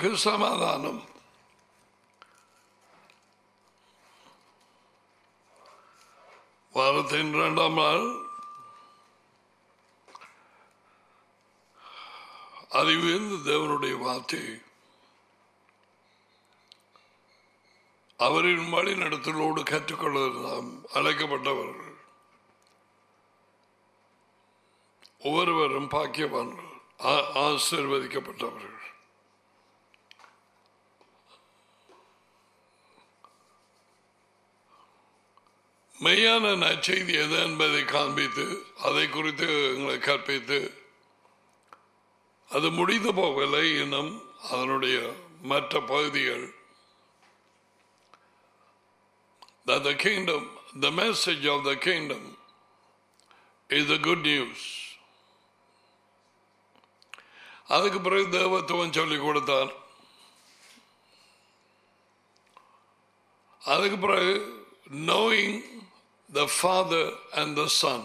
உங்களுக்கு சமாதானம் வாரத்தின் இரண்டாம் நாள் அறிவியல் தேவனுடைய வார்த்தை அவரின் வழி நடத்தலோடு கற்றுக்கொள்ள நாம் அழைக்கப்பட்டவர்கள் ஒவ்வொருவரும் பாக்கியவான்கள் ஆ- ஆசீர்வதிக்கப்பட்டவர்கள் மெய்யான நற்செய்தி எது என்பதை காண்பித்து அதை குறித்து எங்களை கற்பித்து அது முடிந்து போகவில்லை இன்னும் அதனுடைய மற்ற பகுதிகள் that the kingdom, the message of the kingdom is the good news. அதுக்கு பிறகு தேவத்துவம் சொல்லிக் கொடுத்தார் அதுக்கு பிறகு knowing the father and the son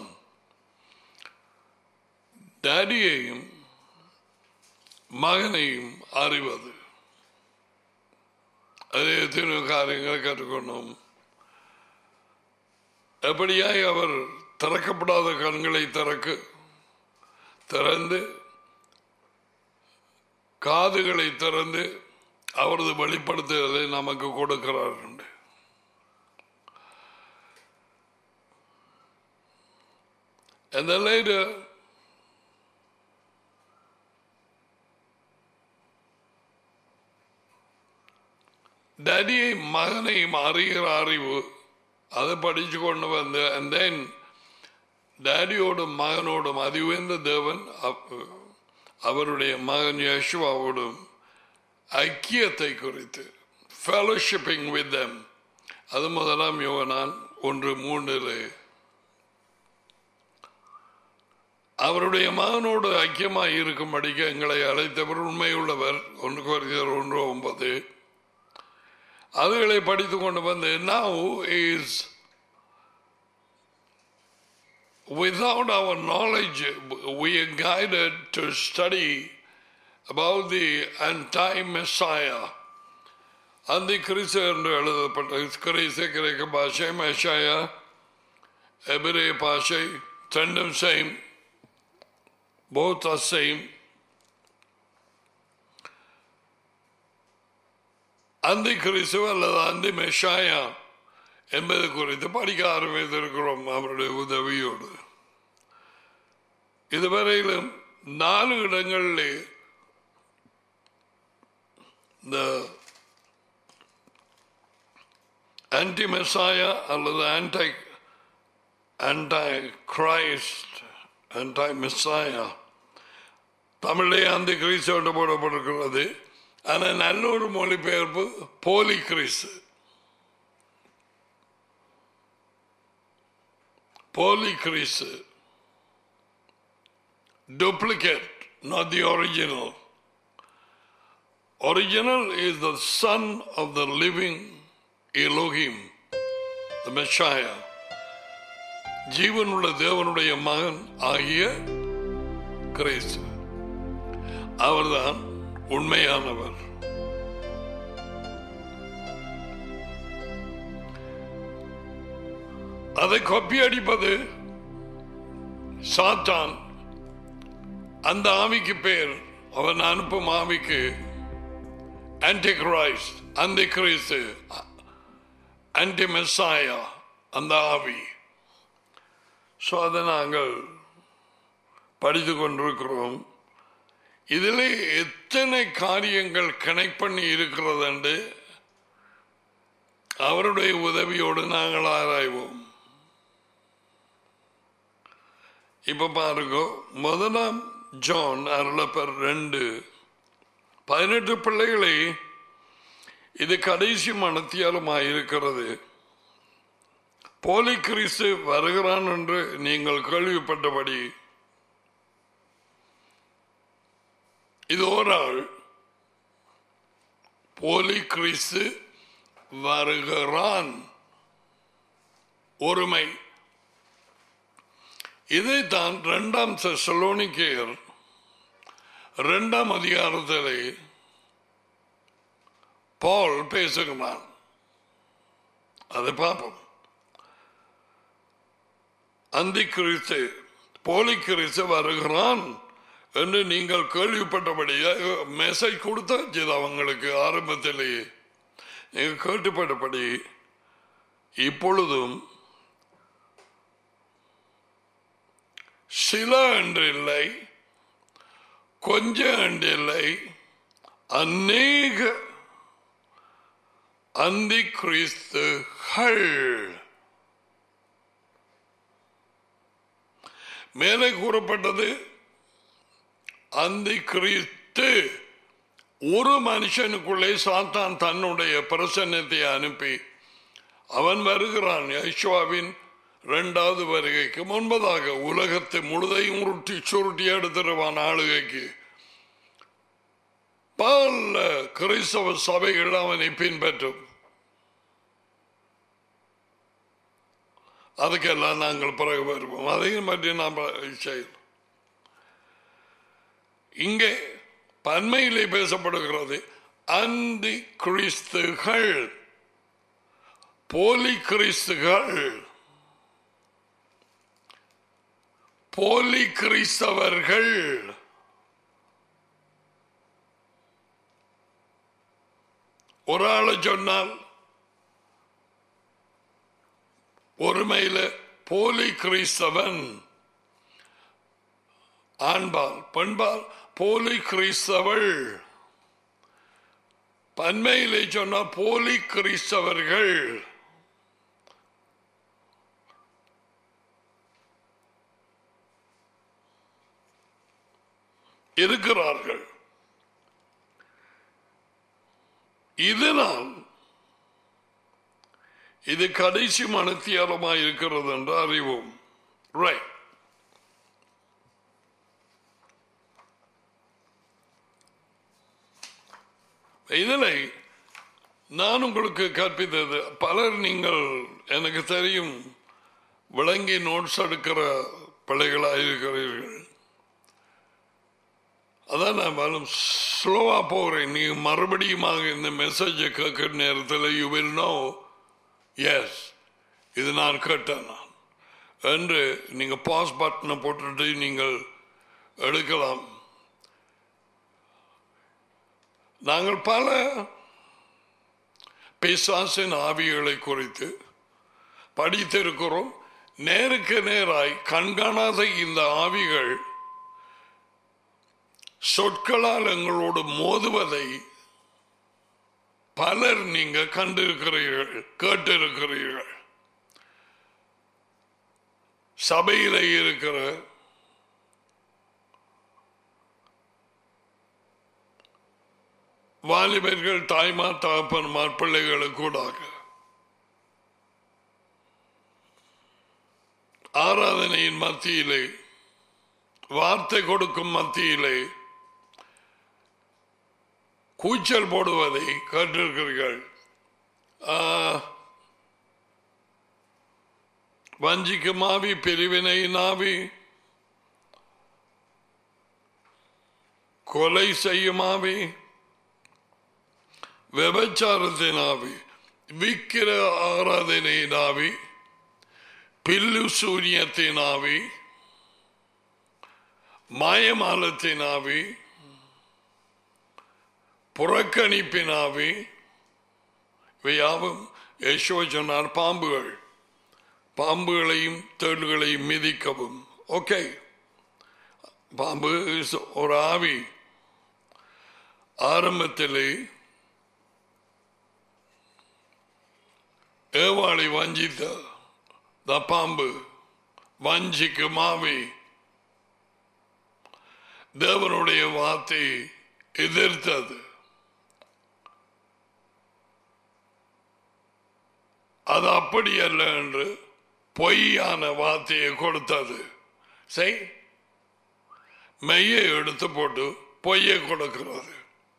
டேடியையும் மகனையும் அறிவது அதே எத்தனையோ காரியங்களை கற்றுக்கொண்டோம் எப்படியாய் அவர் திறக்கப்படாத கண்களை திறக்கு திறந்து காதுகளை திறந்து அவரது வெளிப்படுத்துதலை நமக்கு கொடுக்கிறார் என்று. And then later, டேடியை மகனையும் அறிகிற அறிவு அதை படிச்சு கொண்டு வந்து and then டேடியோடும் மகனோடும் அதிவேந்த தேவன் அவ- அவருடைய மகன் யேசுவாவோடும் ஐக்கியத்தை குறித்து ஃபெலோஷிப்பிங் வித் them அது முதலாம் யோகனான் ஒன்று மூன்றிலே அவருடைய மகனோடு ஐக்கியமாய் இருக்கும்படிக்கு எங்களை அழைத்தவர் உண்மையுள்ளவர் ஒன்று குறைந்தர் ஒன்று ஒன்பது அதுகளை படித்து கொண்டு வந்து now is without our knowledge we are guided to study about the anti-messiah அந்த கிறிஸ்து என்று எழுதப்பட்ட கிறிஸ்து கிரேக்க பாஷை மெஷாயா எபிரே பாஷை ரெண்டும் சேம் both are same அந்தி கிறிஸ்து அல்லது அந்தி மெஷாயா என்பது குறித்து படிக்க ஆரம்பித்திருக்கிறோம் அவருடைய உதவியோடு இதுவரையிலும் நாலு இடங்களிலே இந்த ஆன்டி மெசாயா அல்லது ஆன்டை ஆன்டை கிரைஸ்ட் ஆன்டை மெசாயா தமிழே அந்த கிறிஸ்து போடப்பட்டிருக்கிறது ஆனால் நல்ல ஒரு மொழிபெயர்ப்பு போலி கிறிஸ்து போலி கிறிஸ்து duplicate, not the original. Original is the son of the living Elohim, the Messiah. ஜீவனுள்ள தேவனுடைய மகன் ஆகிய கிறிஸ்து அவர்தான் உண்மையானவர் அதை கொப்பி அடிப்பது சாத்தான் அந்த ஆவிக்கு பேர் அவன் அனுப்பும் ஆவிக்கு ஆன்டி கிரைஸ்ட் அந்த கிறிஸ்து ஆன்டி மெஸ்ஸாயா அந்த ஆவி ஸோ அதை நாங்கள் படித்து கொண்டிருக்கிறோம் இதில் எத்தனை காரியங்கள் கனெக்ட் பண்ணி இருக்கிறது என்று அவருடைய உதவியோடு நாங்கள் ஆராய்வோம் இப்ப பாருங்க முதலாம் ஜான் அருளப்பர் ரெண்டு பதினெட்டு பிள்ளைகளை இது கடைசி மனத்தியாலுமாய் இருக்கிறது போலி கிறிஸ்து வருகிறான் என்று நீங்கள் கேள்விப்பட்டபடி இது ஒரு ஆள் போலி கிறிஸ்து வருகிறான் ஒருமை இதைத்தான் இரண்டாம் செசலோனிக்கேயர் இரண்டாம் அதிகாரத்திலே பால் பேசுகிறான் அதை பார்ப்போம் அந்தி கிறிஸ்து போலி கிறிஸ்து வருகிறான் என்று நீங்கள் கேள்விப்பட்டபடியே மெசேஜ் கொடுத்தாச்சு அவங்களுக்கு ஆரம்பத்திலேயே நீங்கள் கேட்டுப்பட்டபடி இப்பொழுதும் சில என்று இல்லை கொஞ்சம் என்று இல்லை அநேக அந்தி கிறிஸ்துகள் மேலே கூறப்பட்டது அந்தி கிறிஸ்து ஒரு மனுஷனுக்குள்ளே சாத்தான் தன்னுடைய பிரசன்னத்தை அனுப்பி அவன் வருகிறான் யஷ்வாவின் இரண்டாவது வருகைக்கு முன்பதாக உலகத்தை முழுதையும் உருட்டி சுருட்டி எடுத்துருவான் ஆளுகைக்கு பல கிறிஸ்தவ சபைகள் அவனை பின்பற்றும் அதுக்கெல்லாம் நாங்கள் பிறகு வருவோம் அதையும் பற்றி நாம் செய்யலாம் இங்கே பன்மையிலே பேசப்படுகிறது அந்தி கிறிஸ்துகள் போலி கிறிஸ்துகள் போலி கிறிஸ்தவர்கள் ஒரு ஆளை சொன்னால் ஒருமையில போலி கிறிஸ்தவன் ஆண்பால் பெண்பால் போலி கிறிஸ்தவள் பன்மையிலே சொன்ன போலி கிறிஸ்தவர்கள் இருக்கிறார்கள் இதனால் இது கடைசி மனத்தியாலமாய் இருக்கிறது என்று அறிவோம் ரைட் இதில் நான் உங்களுக்கு கற்பித்தது பலர் நீங்கள் எனக்கு தெரியும் விளங்கி நோட்ஸ் எடுக்கிற பிள்ளைகளாக இருக்கிறீர்கள் அதான் நான் மேலும் ஸ்லோவா போகிறேன் நீ மறுபடியுமாக இந்த மெசேஜை கேட்குற நேரத்தில் யூ வில் நோ எஸ் இது நான் கேட்டேன் நான் என்று நீங்கள் பாஸ் பட்டனை போட்டுட்டு நீங்கள் எடுக்கலாம் நாங்கள் பல பிசாசின் ஆவிகளை குறித்து படித்திருக்கிறோம் நேருக்கு நேராய் கண்காணாத இந்த ஆவிகள் சொற்களால் எங்களோடு மோதுவதை பலர் நீங்க கண்டிருக்கிறீர்கள் கேட்டிருக்கிறீர்கள் சபையில இருக்கிற வாலிபர்கள் தாய்மார் தகப்பன்மார் பிள்ளைகளுக்கு கூடாக ஆராதனையின் மத்தியிலே வார்த்தை கொடுக்கும் மத்தியிலே கூச்சல் போடுவதை கேட்டிருக்கிறீர்கள் ஆ, வஞ்சிக்கும் ஆவி பிரிவினை நாவி கொலை செய்யும் ஆவி விபச்சாரத்தின் ஆவி விக்கிர ஆராதனையின் ஆவி பில்லு சூரியத்தின் ஆவி மாயமாலத்தின் ஆவி புறக்கணிப்பின் ஆவி இவையாவும் யசோ சொன்னார் பாம்புகள் பாம்புகளையும் தேள்களையும் மிதிக்கவும் ஓகே பாம்பு is ஒரு ஆவி ஆரம்பத்திலே ஏவாளை வஞ்சித்த த பாம்பு வஞ்சிக்கும் ஆவி தேவனுடைய வார்த்தை எதிர்த்தது அது அப்படி அல்ல என்று பொய்யான வார்த்தையை கொடுத்தது செய் மெய்யை எடுத்து போட்டு பொய்யை கொடுக்கிறது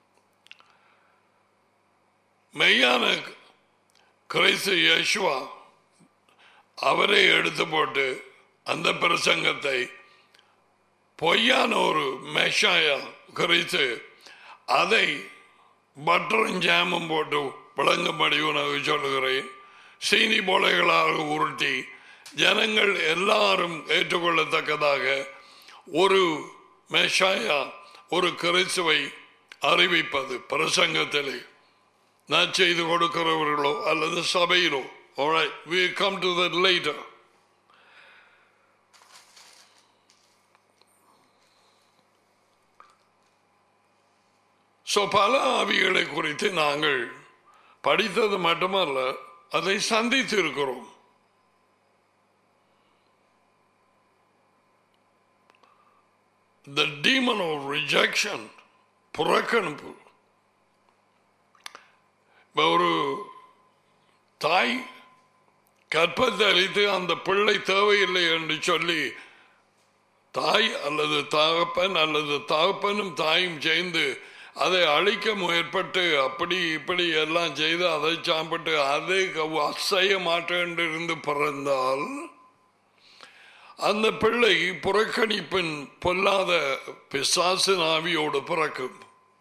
மெய்யான கிறிஸ்து யேசுவா அவரை எடுத்து போட்டு அந்த பிரசங்கத்தை பொய்யான ஒரு மெஷாயா குறித்து அதை பட்டரும் ஜாமும் போட்டு விளங்கும்படி உனக்கு சொல்லுகிறேன் சீனி போலைகளாக உருட்டி ஜனங்கள் எல்லாரும் ஏற்றுக்கொள்ளத்தக்கதாக ஒரு மெஷாயா ஒரு கிறிஸ்துவை அறிவிப்பது பிரசங்கத்திலே நான் செய்து கொடுக்கிறவர்களோ அல்லது சபையிலோ Alright, we come to that later. So பல ஆவிகளை குறித்து நாங்கள் படித்தது மட்டுமல்ல அதை சந்தித்து இருக்கிறோம் the demon of rejection புறக்கணிப்பு இப்ப ஒரு தாய் கற்பத்தை அளித்து அந்த பிள்ளை தேவையில்லை என்று சொல்லி தாய் அல்லது தகப்பன் அல்லது தகப்பனும் தாயும் சேர்ந்து அதை அழிக்க முயற்பட்டு அப்படி இப்படி எல்லாம் செய்து அதை சாப்பிட்டு அதை அசைய மாட்டேன் இருந்து பிறந்தால் அந்த பிள்ளை புறக்கணிப்பின் பொல்லாத பிசாசு ஆவியோடு பிறக்கும்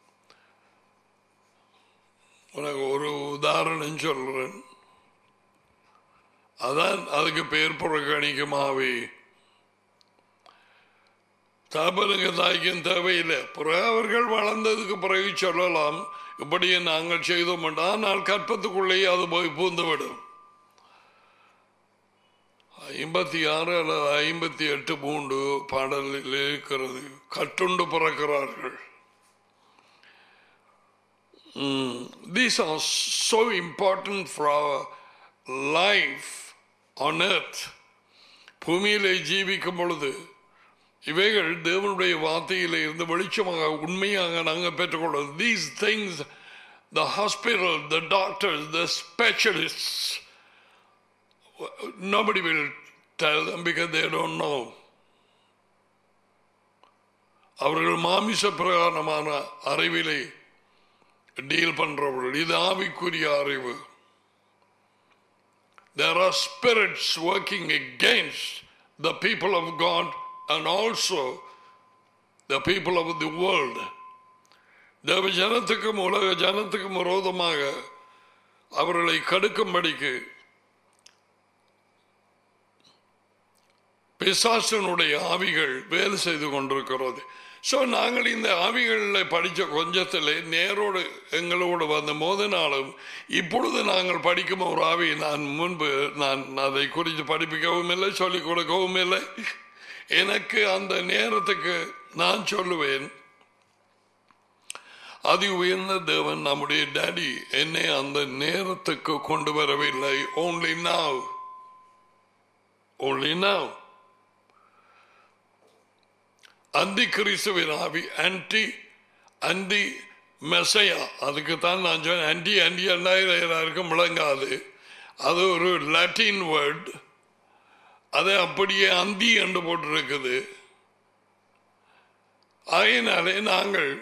உனக்கு ஒரு உதாரணம் சொல்றேன் அதான் அதுக்கு பேர் புறக்கணிக்கும் ஆவி தாபனுக்கு தாய்க்கும் தேவையில்லை பிறகு அவர்கள் வளர்ந்ததுக்கு பிறகு சொல்லலாம் இப்படியே நாங்கள் செய்தோம் ஆனால் கற்பத்துக்குள்ளேயே அது போய் பூந்துவிடும் ஐம்பத்தி ஆறு அல்லது ஐம்பத்தி எட்டு மூன்று பாடலில் இருக்கிறது கட்டுண்டு பிறக்கிறார்கள் these are so important for our life on earth பூமியிலே ஜீவிக்கும் பொழுது இவைகள் தேவனுடைய வார்த்தையில இருந்து வெளிச்சமாக உண்மையாக நாங்கள் பெற்றுக்கொள்வது these things the hospital the doctors the specialist nobody will tell them because they don't know. அவர்கள் மாமிச பிரகாரமான அறிவிலை டீல் பண்றவர்கள் இது ஆவிக்குரிய அறிவு There are spirits working against the people of God and also the people of the world. தேவ ஜனத்துக்கும் உலக ஜனத்துக்கும் விரோதமாக அவர்களை கடுக்கும்படிக்கு பிசாசனுடைய ஆவிகள் வேலை செய்து கொண்டிருக்கிறது ஸோ நாங்கள் இந்த ஆவிகளில் படித்த கொஞ்சத்தில் நேரோடு எங்களோடு வந்த மோதினாலும் இப்பொழுது நாங்கள் படிக்கும் ஒரு ஆவி நான் முன்பு நான் அதை குறித்து படிப்பிக்கவும் இல்லை சொல்லிக் கொடுக்கவும் இல்லை எனக்கு அந்த நேரத்துக்கு நான் சொல்லுவேன் அதி உயர்ந்த தேவன் நம்முடைய டேடி என்னை அந்த நேரத்துக்கு கொண்டு வரவில்லை ஓன்லி நாவ் ஓன்லி நாவ் அந்தி கிறிஸ்துவின் ஆவி ஆன்டி அந்தி மெசையா அதுக்கு தான் நான் சொன்னேன் ஆன்டி ஆன்டி எல்லாருக்கும் விளங்காது அது ஒரு லாட்டின் வேர்ட் அதை அப்படியே அந்தி என்று போட்டிருக்குது ஆகையினாலே நாங்கள்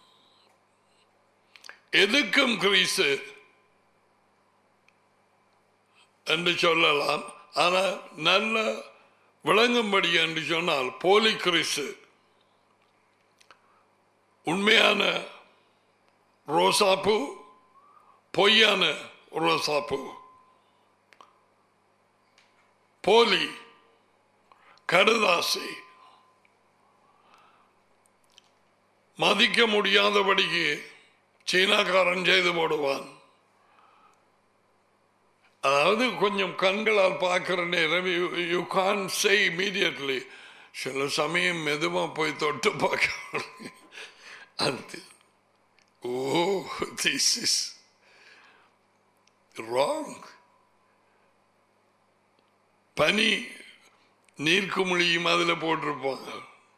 எதுக்கும் கிறிஸ்து என்று சொல்லலாம் ஆனால் நல்ல விளங்கும்படி என்று சொன்னால் போலி கிறிஸ்து உண்மையான ரோசாப்பூ பொய்யான ரோசாப்பூ போலி கடுதாசி மதிக்க முடியாதபடிக்கு சீனாக்காரன் செய்து போடுவான் அதாவது கொஞ்சம் கண்களால் பார்க்கிற நேரம் யூ கான் சே இமீடியட்லி சில சமயம் மெதுவா போய் தொட்டு பார்க்க அந்த ஓ திஸ் இஸ் ராங் பனி நீர்க்குமிழியும் அதில் போட்டிருப்பாங்க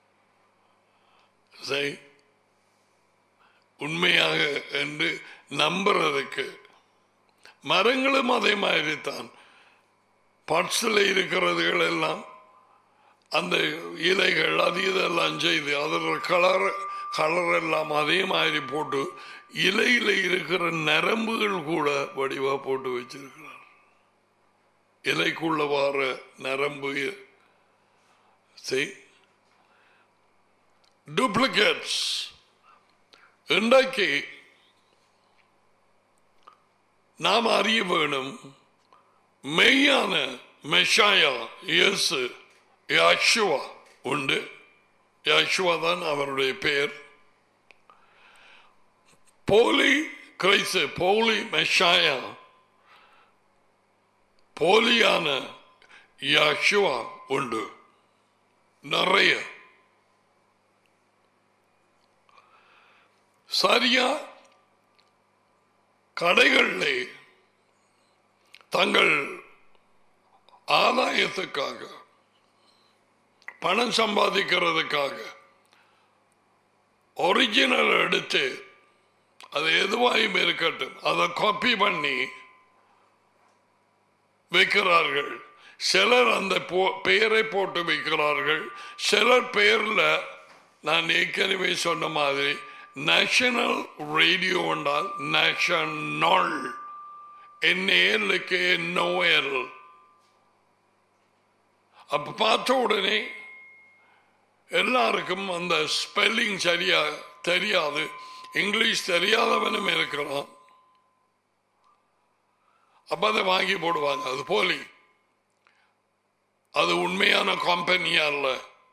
சரி உண்மையாக என்று நம்புறதுக்கு மரங்களும் அதே மாதிரி தான் பட்ஸில் இருக்கிறதுகள் எல்லாம் அந்த இலைகள் அது இதெல்லாம் செய்து அதில் கலர் கலர் எல்லாம் அதே மாதிரி போட்டு இலையில இருக்கிற நரம்புகள் கூட வடிவா போட்டு வச்சிருக்கிறார் இலைக்குள்ள வார நரம்பு டூப்ளிகேட்ஸ் இன்றைக்கு நாம் அறிய வேணும் மெய்யான மெஷாயா இயேசு யாஷுவா உண்டு யாஷுவா தான் அவருடைய பெயர் போலி கிரைஸ்து போலி மெஷாயா போலியான யாஷுவா உண்டு நிறைய சரியா கடைகளிலே தங்கள் ஆதாயத்துக்காக பணம் சம்பாதிக்கிறதுக்காக ஒரிஜினல் எடுத்து அது எதுவாயும் இருக்கட்டும் அதை காப்பி பண்ணி வைக்கிறார்கள் சிலர் அந்த போ- பெயரை போட்டு வைக்கிறார்கள் சிலர் பெயர்ல நான் ஏற்கனவே சொன்ன மாதிரி நேஷனல் ரேடியோ என்றால் நேஷனல் என்ஏலுக்கு நோயல் அப்ப பார்த்த உடனே எல்லாருக்கும் அந்த ஸ்பெல்லிங் சரியா தெரியாது இங்கிலீஷ் தெரியாதவனும் இருக்கிறான் அப்ப அதை வாங்கி போடுவாங்க அது போலி அது உண்மையான கம்பெனியா இல்ல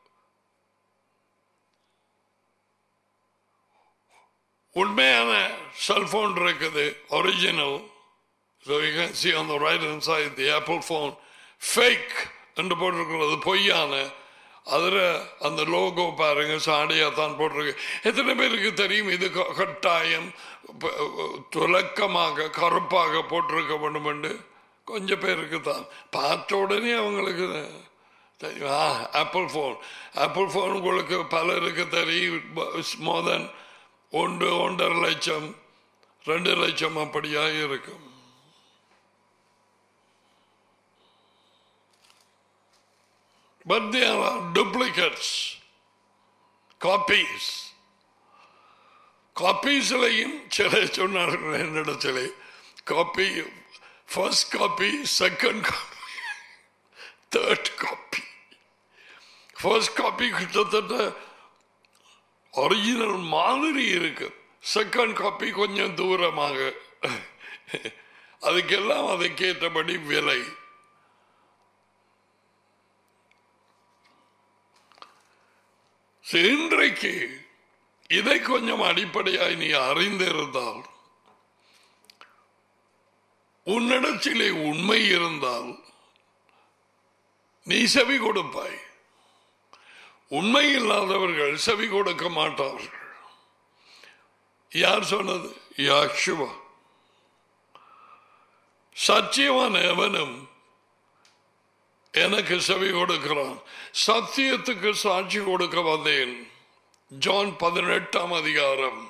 உண்மையான செல்போன் இருக்குது original So you can see on the right hand side the Apple phone fake என்று போட்டிருக்கிறது பொய்யான அதில் அந்த லோகோ பாருங்க சாடியா தான் போட்டிருக்கு எத்தனை பேருக்கு தெரியும் இது க- கட்டாயம் ப- துலக்கமாக கருப்பாக போட்டிருக்க வேண்டும் என்று கொஞ்சம் பேருக்கு தான் பார்த்த உடனே அவங்களுக்கு தெரியும் ஆ ஆப்பிள் ஃபோன் ஆப்பிள் ஃபோன் உங்களுக்கு பலருக்கு தெரியும் மோர் தென் ஒன்று ஒன்றரை லட்சம் ரெண்டு லட்சம் அப்படியாக இருக்கும் But there are duplicates, copies. காப்பீஸ்லையும் சில சொன்னார்கள் என்னிடத்திலே copy first copy second copy third copy first copy கிட்டத்தட்ட ஒரிஜினல் மாதிரி இருக்கு செகண்ட் காப்பி கொஞ்சம் தூரமாக அதுக்கெல்லாம் அதுக்கேற்றபடி விலை இன்றைக்கு இதை கொஞ்சம் அடிப்படையாய் நீ அறிந்திருந்தால் உன்னிடத்திலே உண்மை இருந்தால் நீ செவி கொடுப்பாய் உண்மை இல்லாதவர்கள் செவி கொடுக்க மாட்டார்கள் யார் சொன்னது யாக்ஷுவா சத்தியவான் எவனும் எனக்கு செவி கொடுக்கிறான் சத்தியத்துக்கு சாட்சி கொடுக்க வந்தேன் ஜான் பதினெட்டாம் அதிகாரம்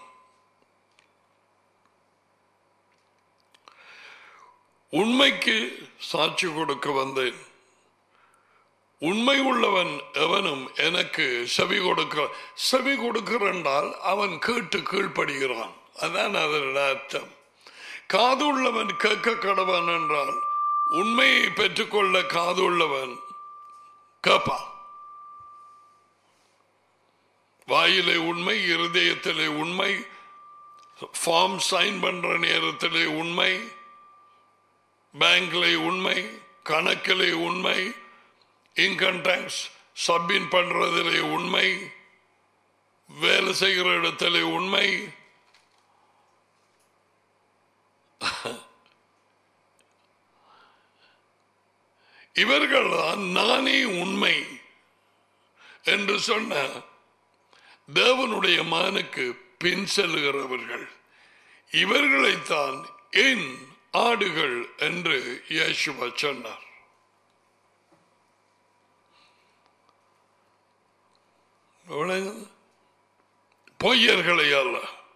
உண்மைக்கு சாட்சி கொடுக்க வந்தேன் உண்மை உள்ளவன் எவனும் எனக்கு செவி கொடுக்க செவி கொடுக்கிறால் அவன் கேட்டு கீழ்ப்படுகிறான் அதான் அதனோட அர்த்தம் காது உள்ளவன் கேட்க கடவன் என்றால் உண்மையை பெற்றுக்கொள்ள காது உள்ளவன் கேட்பான் வாயிலே உண்மை இருதயத்திலே உண்மை ஃபார்ம் சைன் பண்ற நேரத்திலே உண்மை பேங்க்ல உண்மை கணக்கிலே உண்மை இன்கம் டேக்ஸ் சப்மிட் பண்றதிலே உண்மை வேலை செய்கிற இடத்திலே உண்மை இவர்கள் தான் நானே உண்மை என்று சொன்ன தேவனுடைய மகனுக்கு பின் செல்லுகிறவர்கள் இவர்களைத்தான் என் ஆடுகள் என்று இயேசுவா சொன்னார் விளங்குது? பொய்யர்களை அல்ல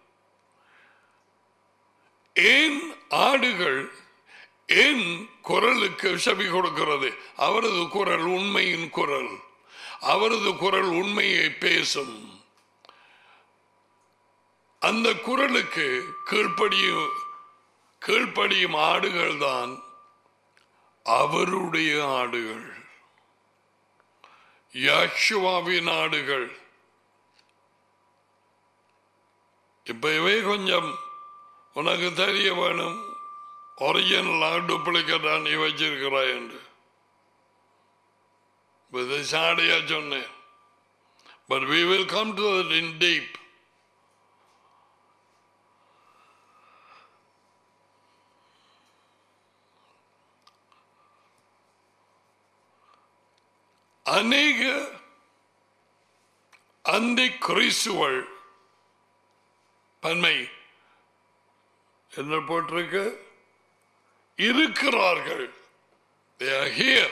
ஏன் ஆடுகள் ஏன் குரலுக்கு செவி கொடுக்கிறது அவரது குரல் உண்மையின் குரல் அவரது குரல் உண்மையை பேசும் அந்த குரலுக்கு கீழ்ப்படியும் கீழ்ப்படியும் ஆடுகள் தான் அவருடைய ஆடுகள் யாஷுவாவின் ஆடுகள் இப்பவே கொஞ்சம் உனக்கு தெரிய வேணும் ஒரிஜினலாக டூப்ளிகேட்டா நீ வச்சிருக்கிறாய் என்று இது சாடையா சொன்னேன் but we will come to in deep அநேக அந்தி கிறிஸ்துவள் பன்மை என்ன போட்டிருக்கு இருக்கிறார்கள் They are here.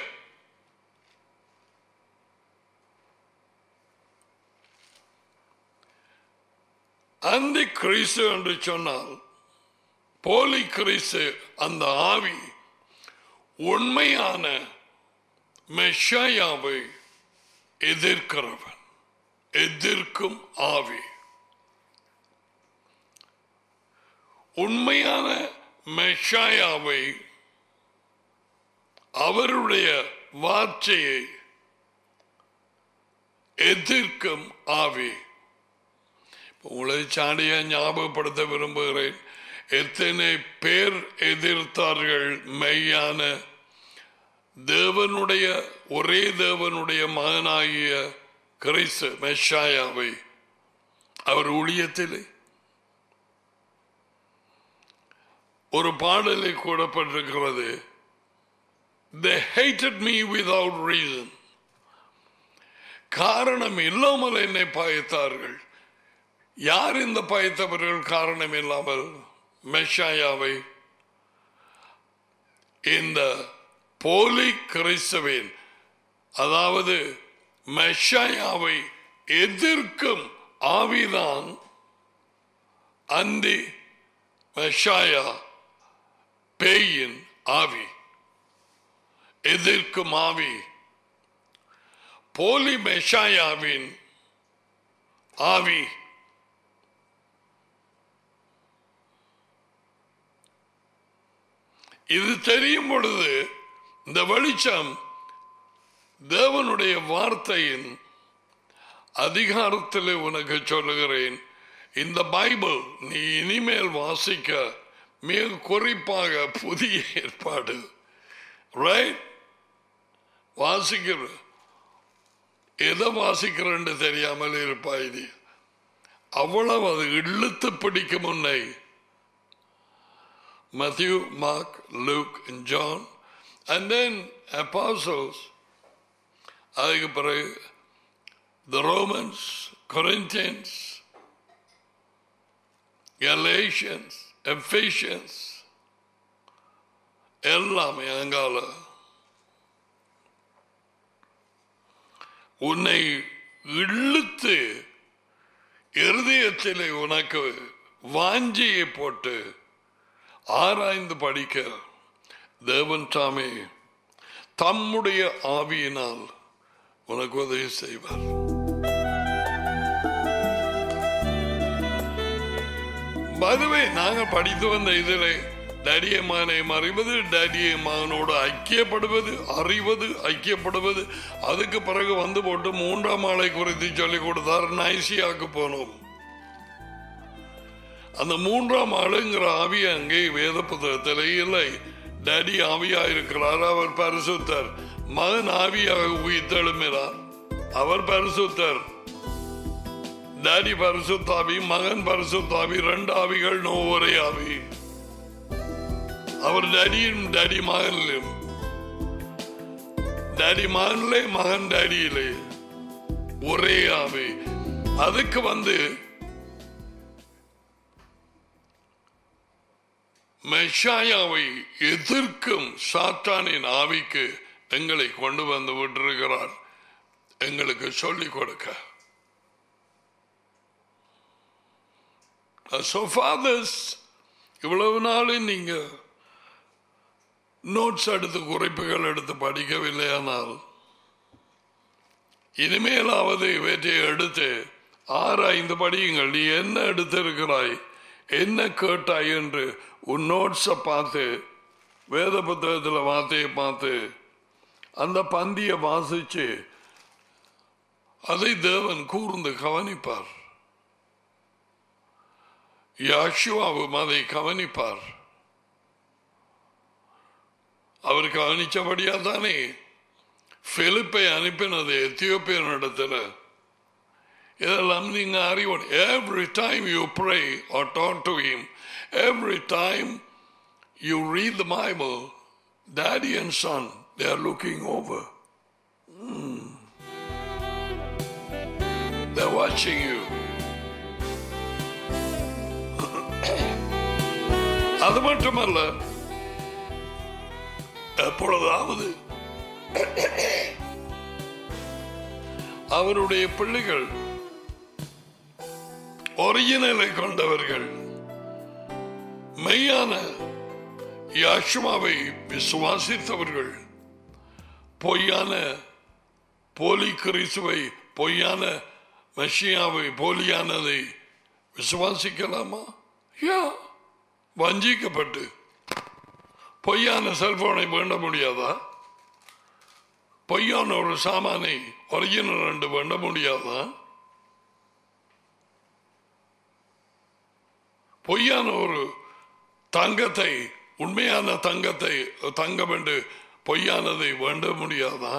அந்தி கிறிஸ்து என்று சொன்னால் போலி கிறிஸ்து அந்த ஆவி உண்மையான மெஷாயாவை எதிர்க்கிறவன் எதிர்க்கும் ஆவி உண்மையான மெஷாயாவை அவருடைய வார்த்தையை எதிர்க்கும் ஆவி உங்களை சாடிய ஞாபகப்படுத்த விரும்புகிறேன் எத்தனை பேர் எதிர்த்தார்கள் மெய்யான தேவனுடைய ஒரே தேவனுடைய மகனாகிய கிறிஸ்து மெஷாயாவை அவர் ஊழியத்திலே ஒரு பாடலை கூடப்பட்டிருக்கிறது they hated me without reason காரணம் இல்லாமல் என்னை பாய்த்தார்கள் யார் இந்த பாய்த்தவர்கள் காரணம் இல்லாமல் மெஷாயாவை இந்த போலி கிறிஸ்தவேன் அதாவது மெஷாயாவை எதிர்க்கும் ஆவிதான் அந்தி மெஷாயா பேயின் ஆவி எதிர்க்கும் ஆவி போலி மெஷாயாவின் ஆவி இது தெரியும் பொழுது இந்த வெளிச்சம் தேவனுடைய வார்த்தையின் அதிகாரத்தில் உனக்கு சொல்லுகிறேன் இந்த பைபிள் நீ இனிமேல் வாசிக்க மிக குறிப்பாக புதிய ஏற்பாடு ரைட் வாசிக்கிற எதை வாசிக்கிறன்னு தெரியாமல் இருப்பாய் நீ அவ்வளவு அது இழுத்து பிடிக்கும் உன்னை Matthew, Mark, Luke, and John, and then apostles. அதுக்கு பிறகு the Romans, Corinthians, Galatians, Ephesians, எல்லாமே அங்கால உன்னை இழுத்து இருதயத்திலே உனக்கு வாஞ்சியை போட்டு ஆராய்ந்து படிக்க தேவன் தாமே தம்முடைய ஆவியினால் உனக்கு உதவி செய்வார் பதுவே நாங்க படித்து வந்த இதிலே டடிய மகனை அறிவது டடிய மகனோடு ஐக்கியப்படுவது அறிவது ஐக்கியப்படுவது அதுக்கு பிறகு வந்து போட்டு மூன்றாம் ஆளை குறித்து சொல்லிக் கொடுத்தார் நைசியாக்கு போனோம் அந்த மூன்றாம் ஆளுங்கிற ஆவி அங்கே வேத புத்தகத்தில் இல்லை டடி ஆவியா இருக்கிறார் அவர் பரிசுத்தர் மகன் ஆவியாக உயிர்த்தெழுமிறார் அவர் பரிசுத்தர் டாடி பரிசுத்தாவி மகன் பரிசுத்தாவி ரெண்டு ஆவிகள் நோ ஒரே ஆவி அவர் டடியும் டாடி மகனிலும் டாடி மகனிலே மகன் டாடியிலே ஒரே ஆவி அதுக்கு வந்து மெஷாயாவை எதிர்க்கும் சாத்தானின் ஆவிக்கு எங்களை கொண்டு வந்து விட்டிருக்கிறார் எங்களுக்கு சொல்லிக் கொடுக்க So fathers, இவ்வளவு நாள் நீங்க நோட்ஸ் எடுத்து குறிப்புகள் எடுத்து படிக்கவில்லையானால் இனிமேலாவது இவற்றை எடுத்து ஆராய்ந்து படியுங்கள் நீ என்ன எடுத்திருக்கிறாய் என்ன கேட்டாய் என்று உன் நோட்ஸை பார்த்து வேத புத்தகத்தில் வார்த்தையை பார்த்து அந்த பந்தியை வாசிச்சு அதை தேவன் கூர்ந்து கவனிப்பார் யாஷுவாவும் அதை கவனிப்பார் அவருக்கு அனுப்பிச்சபடியா தானே பிலிப்பை அனுப்பினது எத்தியோப்பியனிடத்தில் இதெல்லாம் நீங்க அறிவோம் every time you pray or talk to him every time you read the Bible daddy and son they are looking over They're watching you. அது மட்டுமல்ல எப்பொழுதாவது அவருடைய பிள்ளைகள் ஒரிஜினலை கொண்டவர்கள் மெய்யான யாஷுமாவை விசுவாசித்தவர்கள் பொய்யான போலி கிறிஸ்துவை பொய்யான மெஷியாவை போலியானதை விசுவாசிக்கலாமா யா வஞ்சிக்கப்பட்டு பொய்யான செல்போனை வேண்ட முடியாதா பொய்யான ஒரு சாமானை ஒரிஜினல் ரெண்டு வேண்ட முடியாதா பொய்யான ஒரு தங்கத்தை உண்மையான தங்கத்தை தங்கம் என்று பொய்யானதை வேண்ட முடியாதா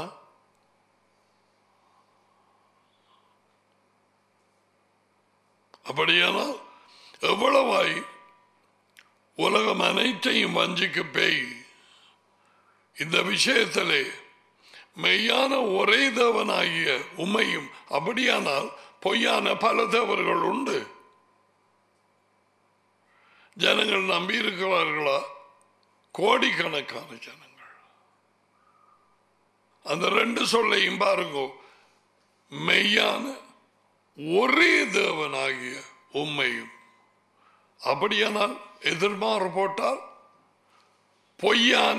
அப்படியானால் எவ்வளவாய் உலகம் அனைத்தையும் வஞ்சிக்கு பேய் இந்த விஷயத்திலே மெய்யான ஒரே தேவனாகிய உண்மையும் அப்படியானால் பொய்யான பல தேவர்கள் உண்டு ஜனங்கள் நம்பி இருக்கிறார்களா கோடிக்கணக்கான ஜனங்கள் அந்த ரெண்டு சொல்லையும் பாருங்க மெய்யான ஒரே தேவனாகிய உண்மையும் அப்படியானால் எதிர்மாறு போட்டால் பொய்யான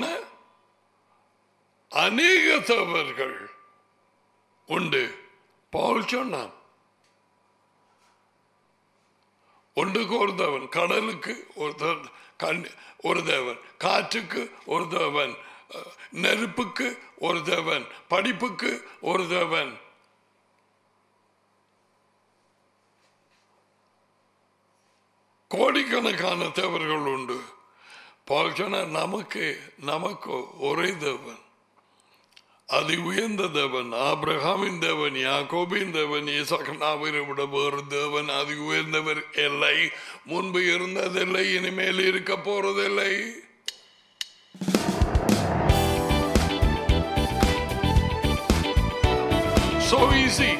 அநேக தேவர்கள் உண்டு பால் சொன்னான் ஒன்றுக்கு ஒரு தேவன் கடலுக்கு ஒரு தேவன் கண் ஒரு தேவன் காற்றுக்கு ஒரு தேவன் அஹ், நெருப்புக்கு ஒரு தேவன் படிப்புக்கு ஒரு தேவன் கோடிக்கணக்கான தேவர்கள் உண்டு பால் சொன்னார் நமக்கு நமக்கு ஒரே தேவன் அதி உயர்ந்த தேவன் ஆபிரகாமின் தேவன் யாக்கோபின் தேவன் ஈசகனாவிரை விட வேறு தேவன் அதி உயர்ந்தவர் இல்லை முன்பு இருந்ததில்லை இனிமேல் இருக்க போறதில்லை So easy.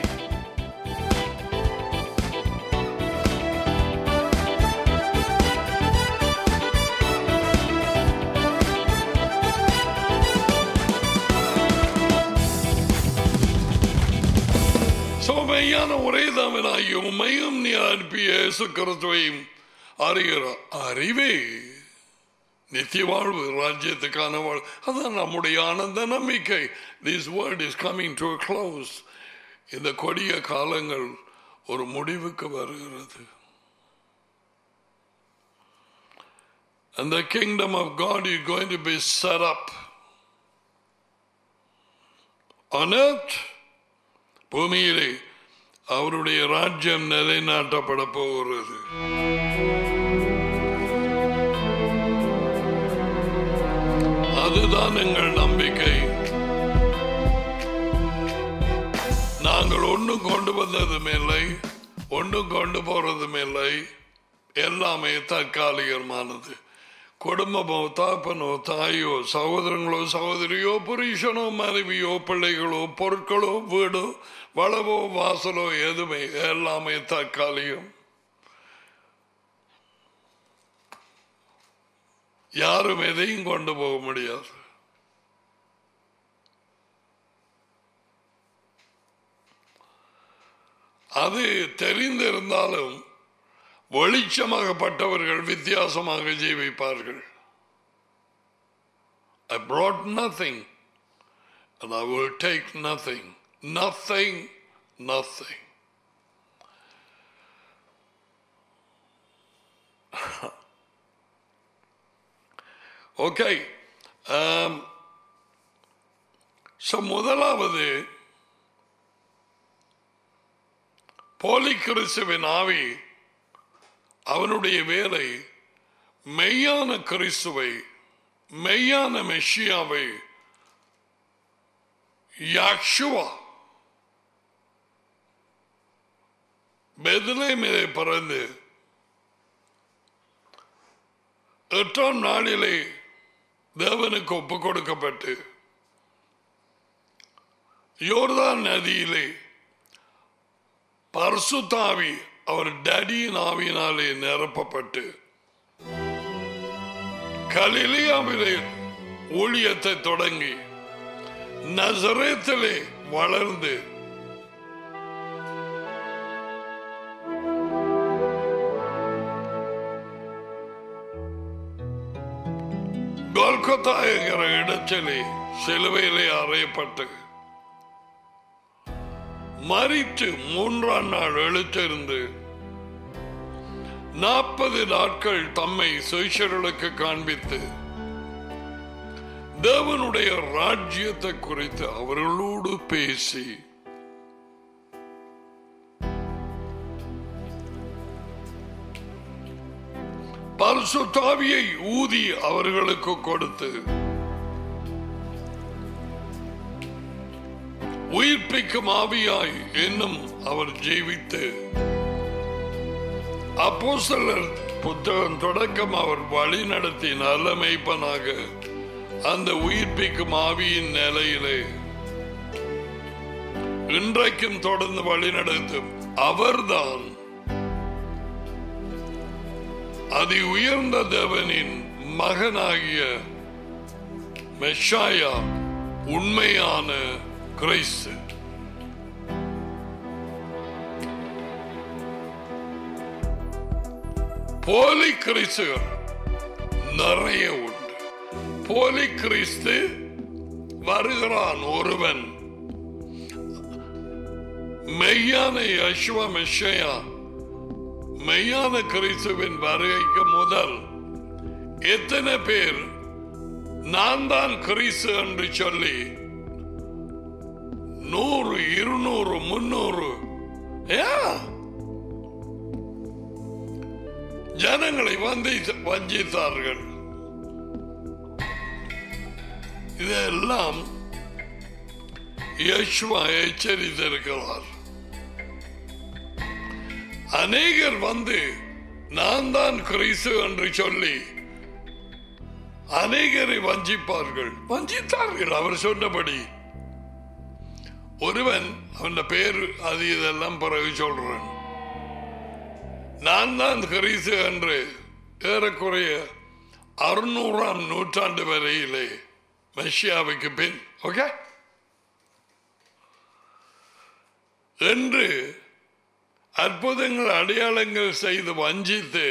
சோமையான ஒரே தாமனாகிய உண்மையும் நீ அனுப்பிய இயேசு கிறிஸ்துவையும் அறிகிற அறிவே நித்திய வாழ்வு ராஜ்யத்துக்கான வாழ்வு அதான் நம்முடைய ஆனந்த நம்பிக்கை this word is coming to close இந்த கொடிய காலங்கள் ஒரு முடிவுக்கு வருகிறது And the kingdom of God is going to be set up on earth. பூமியிலே அவருடைய ராஜ்யம் நிலைநாட்டப்பட போகிறது அதுதான் எங்கள் நம்பிக்கை நாங்கள் ஒன்றும் கொண்டு வந்ததும் இல்லை ஒன்றும் கொண்டு போறதும் இல்லை எல்லாமே தற்காலிகமானது குடும்பமோ தாப்பனோ தாயோ சகோதரங்களோ சகோதரியோ புருஷனோ மனைவியோ பிள்ளைகளோ பொருட்களோ வீடோ வளவோ வாசலோ எதுவுமே எல்லாமே தற்காலிகம் யாரும் எதையும் கொண்டு போக முடியாது அது தெரிந்திருந்தாலும் வெளிச்சமாகப்பட்டவர்கள் வித்தியாசமாக ஜீவிப்பார்கள் I brought nothing and I will take nothing. Nothing, nothing. Okay so முதலாவது போலி கிறிஸ்துவின் ஆவி அவனுடைய வேலை மெய்யான கிறிஸ்துவை மெய்யான மெஷியாவை யாக்ஷுவா பெதலேமிலே பிறந்து எட்டாம் நாளிலே தேவனுக்கு ஒப்பு கொடுக்கப்பட்டு யோர்தான் நதியிலே பர்சுத்தாவி அவர் டடியின் ஆவியினாலே நிரப்பப்பட்டு கலிலியாவிலே ஊழியத்தை தொடங்கி நசரேத்திலே வளர்ந்து கோல்கத்தா என்கிற இடத்திலே சிலுவையிலே அறையப்பட்டு மறித்து மூன்றாம் நாள் எழுத்திருந்து நாற்பது நாட்கள் தம்மை சுயசர்களுக்கு காண்பித்து தேவனுடைய ராஜ்யத்தை குறித்து அவர்களோடு பேசி பரிசுத்தாவியை ஊதி அவர்களுக்கு கொடுத்து உயிர்ப்பிக்கும் ஆவியாய் என்னும் அவர் ஜீவித்து அப்போஸ்தலர் புத்தகம் தொடக்கம் அவர் வழி நடத்தி நல்ல மெய்ப்பனாக அந்த உயிர்ப்பிக்கும் ஆவியின் நிலையிலே இன்றைக்கும் தொடர்ந்து வழி நடத்தும் அவர்தான் அதி உயர்ந்த தேவனின் மகனாகிய மெஷாயா உண்மையான கிறிஸ்து போலி கிறிஸ்துவர் நிறைய உண்டு போலி கிறிஸ்து வருகிறான் ஒருவன் மெய்யான யசுவ மெஷையா மெய்யான கிறிஸ்துவின் வருகைக்கு முதல் எத்தனை பேர் நான் தான் கிறிஸ்து என்று சொல்லி நூறு இருநூறு முன்னூறு ஏன் ஜனங்களை வந்து வஞ்சித்தார்கள் இதெல்லாம் யஷ்வா எச்சரித்திருக்கிறார் அநேகர் வந்து நான் தான் கிறிஸ்து என்று சொல்லி அநேகரை வஞ்சிப்பார்கள் வஞ்சித்தார்கள் அவர் சொன்னபடி ஒருவன் அவன் பேர் அது இதெல்லாம் பிறகு சொல்றேன் நான் தான் கிறிஸ்து என்று ஏறக்குறைய அறுநூறாம் நூற்றாண்டு வரையிலே மெஷியாவுக்கு பின் ஓகே என்று அற்புதங்கள் அடையாளங்கள் செய்து வஞ்சித்து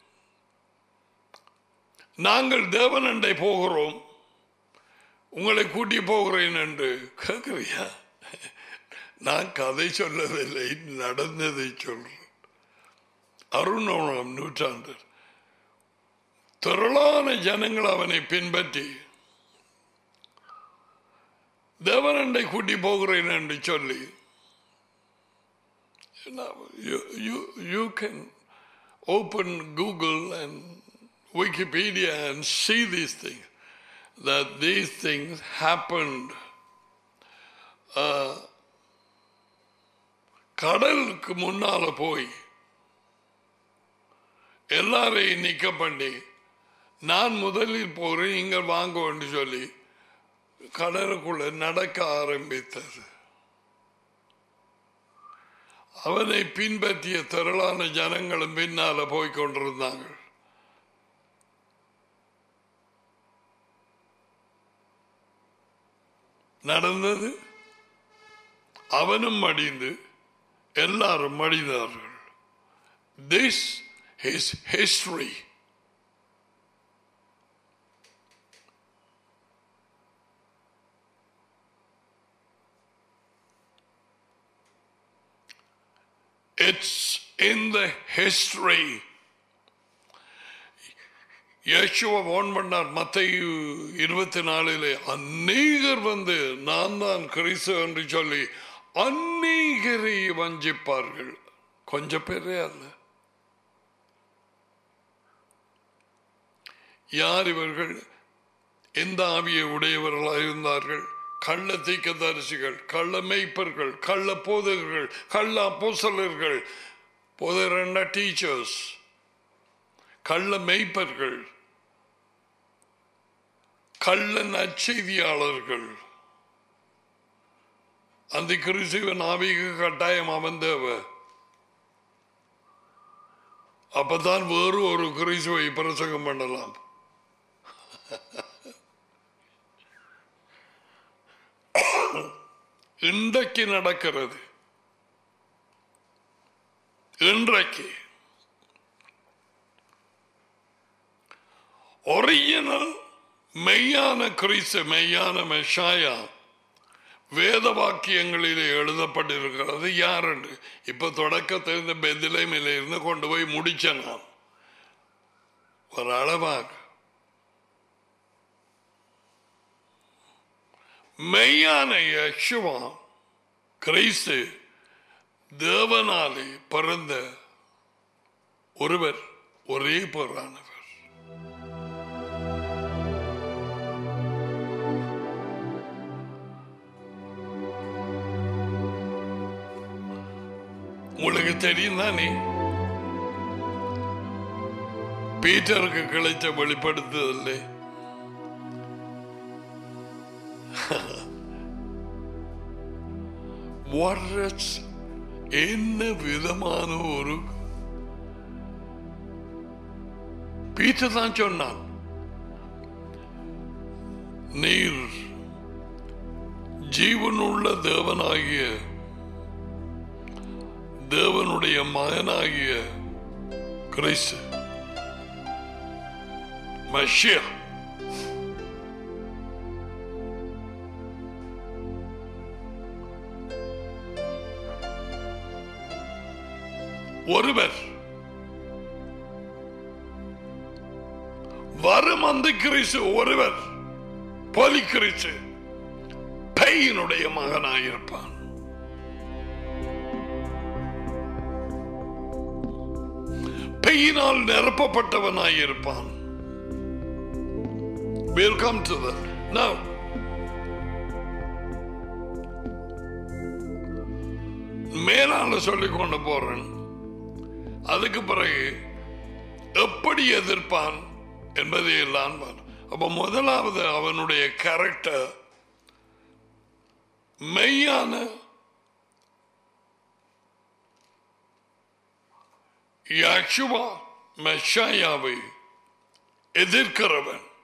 நாங்கள் தேவனண்டை போகிறோம் உங்களை கூட்டி போகிறேன் என்று கேட்கிறியா நான் கதை சொல்லவில்லை நடந்ததை சொல்றேன் அருணோணம் நூற்றாண்டு திரளான ஜனங்கள் அவனை பின்பற்றி தேவனண்டை கூட்டி போகிறேன் என்று சொல்லி you, you, you can open Google and Wikipedia and see these things, that these things happened. Uh, கடலுக்கு முன்னால போய் எல்லாரையும் நிக்க பண்ணி நான் முதலில் போறேன் இங்க வாங்கன்னு சொல்லி கடலுக்குள்ள நடக்க ஆரம்பித்தது அவனை பின்பற்றிய திரளான ஜனங்களும் பின்னால போய் கொண்டிருந்தாங்க நடந்தது அவனும் மடிந்து எல்லாரும் மடிந்தார்கள் this is history It's in the history. யேசுவ போன் பண்ணார் மத்தையு இருபத்தி நாலிலே அநேகர் வந்து நான் தான் கிறிஸ்து என்று சொல்லி அநேகரை வஞ்சிப்பார்கள் கொஞ்சம் பேரே அல்ல யார் இவர்கள் எந்த ஆவியை உடையவர்களாக இருந்தார்கள் கள்ள தீக்கதரிசிகள் கள்ள மெய்ப்பர்கள் கள்ள போதகர்கள் கள்ள அப்போசலர்கள் போதகர் டீச்சர்ஸ் கள்ள மெய்ப்பர்கள் கள்ள நற்செய்தியாளர்கள் அந்த கிறிஸ்துவன் ஆவிக்கு கட்டாயம் அவன் தேவை அப்பதான் வேறு ஒரு கிறிஸ்துவை பிரசங்கம் பண்ணலாம் இன்றைக்கு நடக்கிறது இன்றைக்கு ஒரிஜினல் மெய்யான கிறிஸ்து மெய்யான மெஷாயா வேத வாக்கியங்களிலே எழுதப்பட்டிருக்கிறது யாருன்னு இப்ப தொடக்கத்தில் இந்த பெதிலைமில இருந்து கொண்டு போய் முடிச்ச நான் ஒரு அளவாக மெய்யான யக்ஷுவா கிறிஸ்து தேவனாலே பிறந்த ஒருவர் ஒரே பொருளானவர் உங்களுக்கு தெரியும் தானே பீட்டருக்கு கிடைச்ச வெளிப்படுத்துதல்ல என்ன விதமான ஒரு பீட்டர் தான் சொன்னான் நீர் ஜீவனுள்ள தேவனாகிய தேவனுடைய மகனாகிய கிறிஸ்து மஷியா ஒருவர் வரும் அந்த கிறிஸ்து ஒருவர் பலி கிறிஸ்து பெயினுடைய மகனாயிருப்பான் பெயினால் நிரப்பப்பட்டவனாயிருப்பான் We'll come to that. Now, மேலான சொல்லிக் கொண்டு போறேன் அதுக்கு பிறகு எப்படி எதிர்ப்பான் என்பதை எல்லாம் பார். அப்ப முதலாவது அவனுடைய கேரக்டர் மெய்யான யாக்ஷுவா மெஷாயாவை எதிர்க்கிறவன்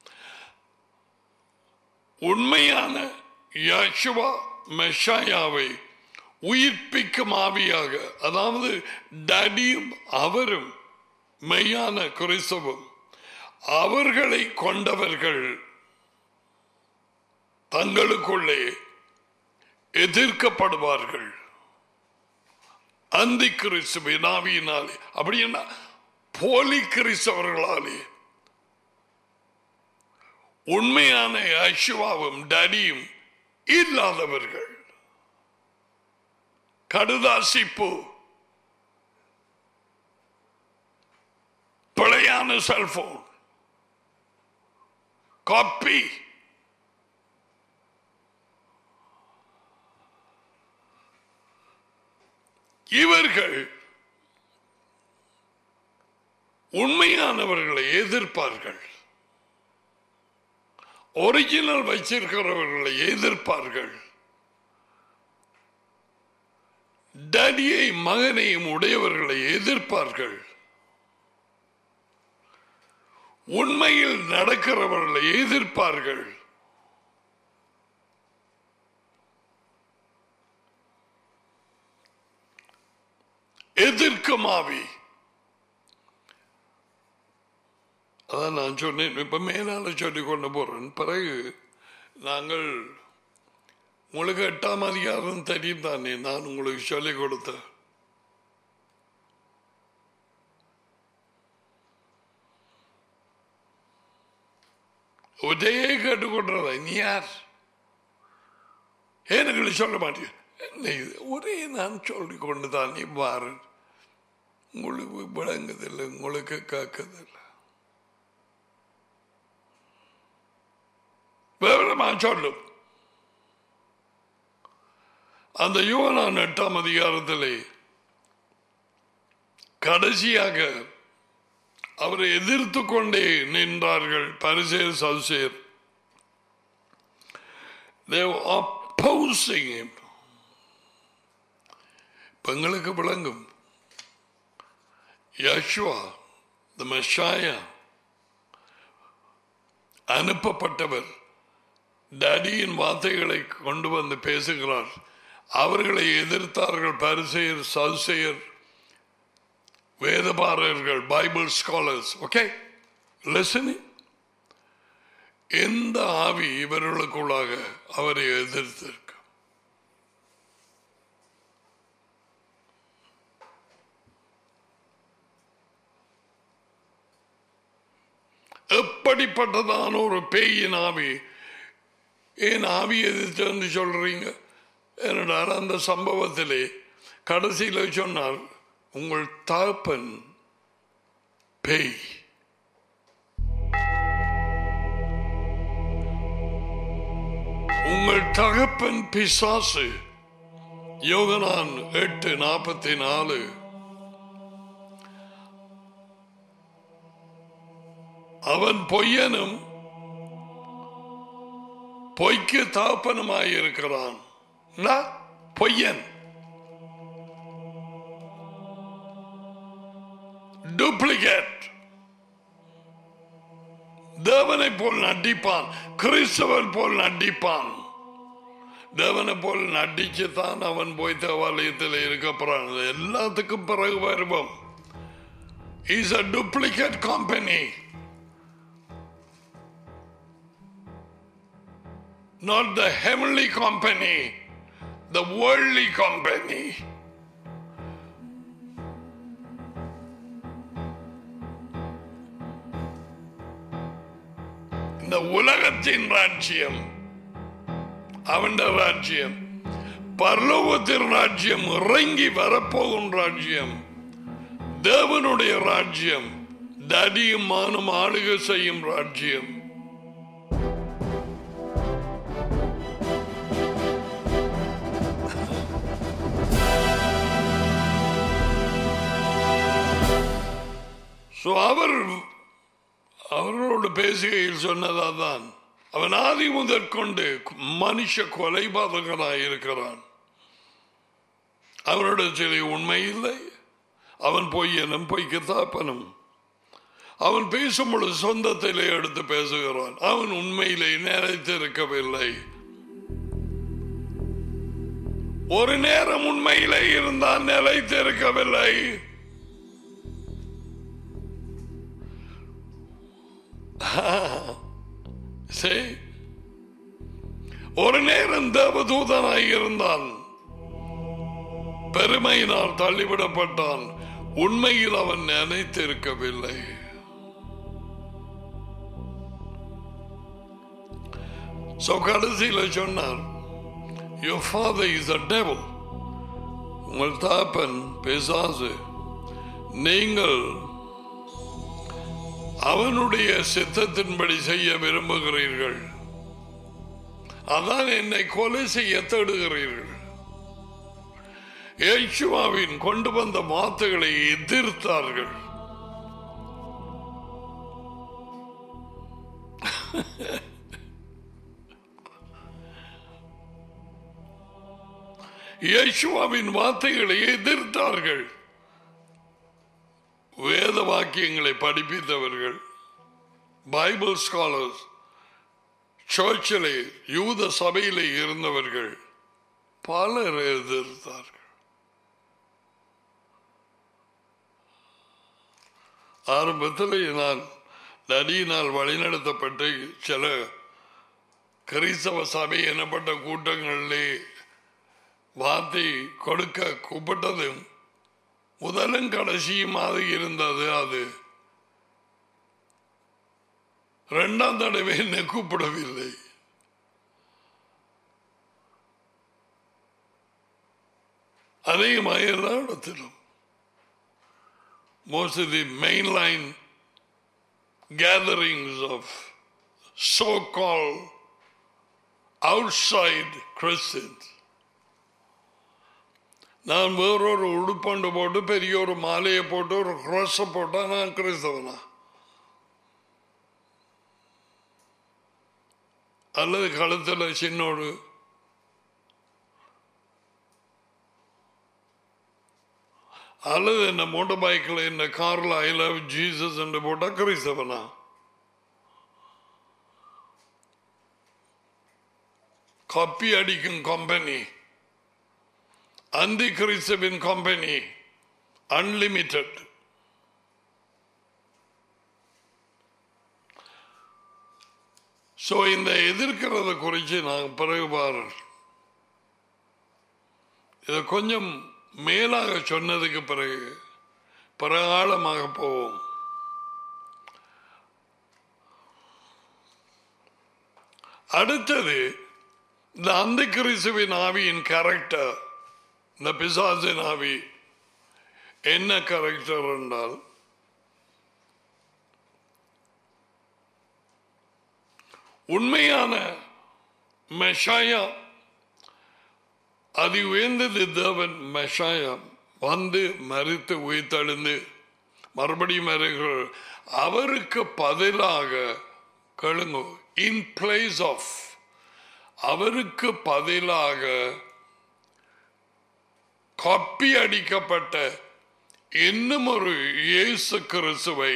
உண்மையான யாக்ஷுவா மெஷாயாவை உயிர்ப்பிக்கும் ஆவியாக அதாவது டடியும் அவரும் மெய்யான கிறிஸ்தவம் அவர்களை கொண்டவர்கள் தங்களுக்குள்ளே எதிர்க்கப்படுவார்கள் அந்தி கிறிஸ்துவின் ஆவியினாலே அப்படின்னா போலி கிறிஸ்தவர்களாலே உண்மையான ஐஷுவாவும் டடியும் இல்லாதவர்கள் கடுதாசிப்பு பிழையான செல்போன் காப்பி இவர்கள் உண்மையானவர்களை எதிர்ப்பார்கள் ஒரிஜினல் வச்சிருக்கிறவர்களை எதிர்ப்பார்கள் டடியை மகனையும் உடையவர்களை எதிர்ப்பார்கள் உண்மையில் நடக்கிறவர்களை எதிர்ப்பார்கள் எதிர்க்கும் ஆவி அதான் நான் சொன்னேன் இப்ப மேலால சொல்லி கொண்டு போறேன் பிறகு நாங்கள் உங்களுக்கு எட்டாம் அதிகாரம் தெரியும் தானே நான் உங்களுக்கு சொல்லிக் கொடுத்தேன் ஒரே கேட்டுக்கொண்டதா நீ யார் எனக்கு சொல்ல மாட்டேன் என்ன இது ஒரே நான் சொல்லிக் கொண்டு தான் நீ பாரு உங்களுக்கு விளங்குதில்லை உங்களுக்கு கேட்கதில்லை விவரமா சொல்லும் அந்த யுவனான் எட்டாம் அதிகாரத்திலே கடைசியாக அவரை எதிர்த்து கொண்டே நின்றார்கள் பரிசேர் சல்சேர் They were opposing him. இப்ப எங்களுக்கு விளங்கும் யஷ்வா த மெஷாயா அனுப்பப்பட்டவர் டடியின் வார்த்தைகளை கொண்டு வந்து பேசுகிறார் அவர்களை எதிர்த்தார்கள் பரிசெயர் சல்செயர் வேதபாரர்கள் பைபிள் ஸ்காலர்ஸ் ஓகே லிசனிங் எந்த ஆவி இவர்களுக்குள்ளாக அவரை எதிர்த்திருக்கு எப்படிப்பட்டதான ஒரு பேயின் ஆவி ஏன் ஆவி எதிர்த்து சொல்றீங்க என்னடார் அந்த சம்பவத்திலே கடைசியில் சொன்னார் உங்கள் தகப்பன் பேய் உங்கள் தகப்பன் பிசாசு யோகனான் எட்டு நாற்பத்தி நாலு அவன் பொய்யனும் பொய்க்கு தாப்பனுமாயிருக்கிறான் நான் பொய்யன் டூப்ளிகேட் தேவனை போல் நடிப்பான் கிறிஸ்தவர் போல் நடிப்பான் தேவனை போல் நடிச்சுதான் அவன் போய் தேவாலயத்தில் இருக்க போறான் எல்லாத்துக்கும் பிறகு வருவோம் is a duplicate company not the heavenly company, the worldly company. இந்த உலகத்தின் ராஜ்யம் அவன் ராஜ்யம் பரலோகத்தின் ராஜ்யம் இறங்கி வரப்போகும் ராஜ்யம் தேவனுடைய ராஜ்யம் தடியும் மானும் ஆளுகை செய்யும் ராஜ்யம் ஸோ அவர் அவர்களோடு பேசுகையில் சொன்னதாதான் அவன் ஆதி முதற்கொண்டு மனுஷ கொலைபாதகனாய் இருக்கிறான் அவனிடத்திலே உண்மை இல்லை அவன் பொய்யனும் பொய்க்கு தாப்பனும் அவன் பேசும் பொழுது சொந்தத்திலே எடுத்து பேசுகிறான் அவன் உண்மையிலே நிலைத்திருக்கவில்லை ஒரு நேரம் உண்மையிலே இருந்தான் நிலைத்திருக்கவில்லை சரி ஒரு நேரம் தேவதூதனாய் இருந்தான் பெருமையினால் தள்ளிவிடப்பட்டான் உண்மையில் அவன் நினைத்திருக்கவில்லை So கடைசியில் சொன்னார் Your father is a devil. உங்கள் தாப்பன் பேசாது நீங்கள் அவனுடைய சித்தத்தின்படி செய்ய விரும்புகிறீர்கள் அதான் என்னை கொலை செய்ய தேடுகிறீர்கள் ஏசுவாவின் கொண்டு வந்த வார்த்தைகளை எதிர்த்தார்கள் இயேசுவாவின் வார்த்தைகளை எதிர்த்தார்கள் வேத வாக்கியங்களை படிப்பித்தவர்கள் பைபிள் ஸ்காலர்ஸ் சர்ச்சிலே யூத சபையிலே இருந்தவர்கள் பலர் எதிர்த்தார்கள் ஆரம்பத்தில் நான் நதியினால் வழிநடத்தப்பட்டு சில கிறிஸ்தவ சபை எனப்பட்ட கூட்டங்களிலே வார்த்தை கொடுக்க கூப்பிட்டதும் முதலும் கடைசியுமாக இருந்தது அது இரண்டாம் தடவை என்னை கூப்பிடவில்லை அதிகமாக எல்லா இடத்திலும் most of the mainline gatherings of so-called outside Christians. நான் வேறொரு உடுப்பண்டு போட்டு பெரிய ஒரு மாலையை போட்டு ஒரு cross-அ போட்டா நான் கிறிஸ்தவனா அல்லது கழுத்துல சின்னோடு அல்லது என்ன மோட்டர் பைக்கில் என்ன காரில் ஐ லவ் ஜீசஸ் என்று போட்டா கிறிஸ்தவனா கப்பி அடிக்கும் கம்பெனி அந்தி கிறிஸ்தவின் கம்பெனி அன்லிமிட்டெட் ஸோ இந்த எதிர்க்கிறத குறித்து நான் பிறகு பாரு இதை கொஞ்சம் மேலாக சொன்னதுக்கு பிறகு பிரகாலமாக போவோம் அடுத்தது இந்த அந்த கிறிஸ்துவின் ஆவியின் கேரக்டர் இந்த பிசாசின் ஆவி என்ன கேரக்டர் என்றால் உண்மையான மெஷாயா அதி உயர்ந்தது தேவன் மெஷாயா வந்து மறித்து உயிர்த்தெழுந்து மறுபடியும் வருகிற அவருக்கு பதிலாக கேளுங்க இன் பிளேஸ் ஆஃப் அவருக்கு பதிலாக கப்பி அடிக்கப்பட்ட இன்னும் ஒரு இயேசு கிறிஸ்துவை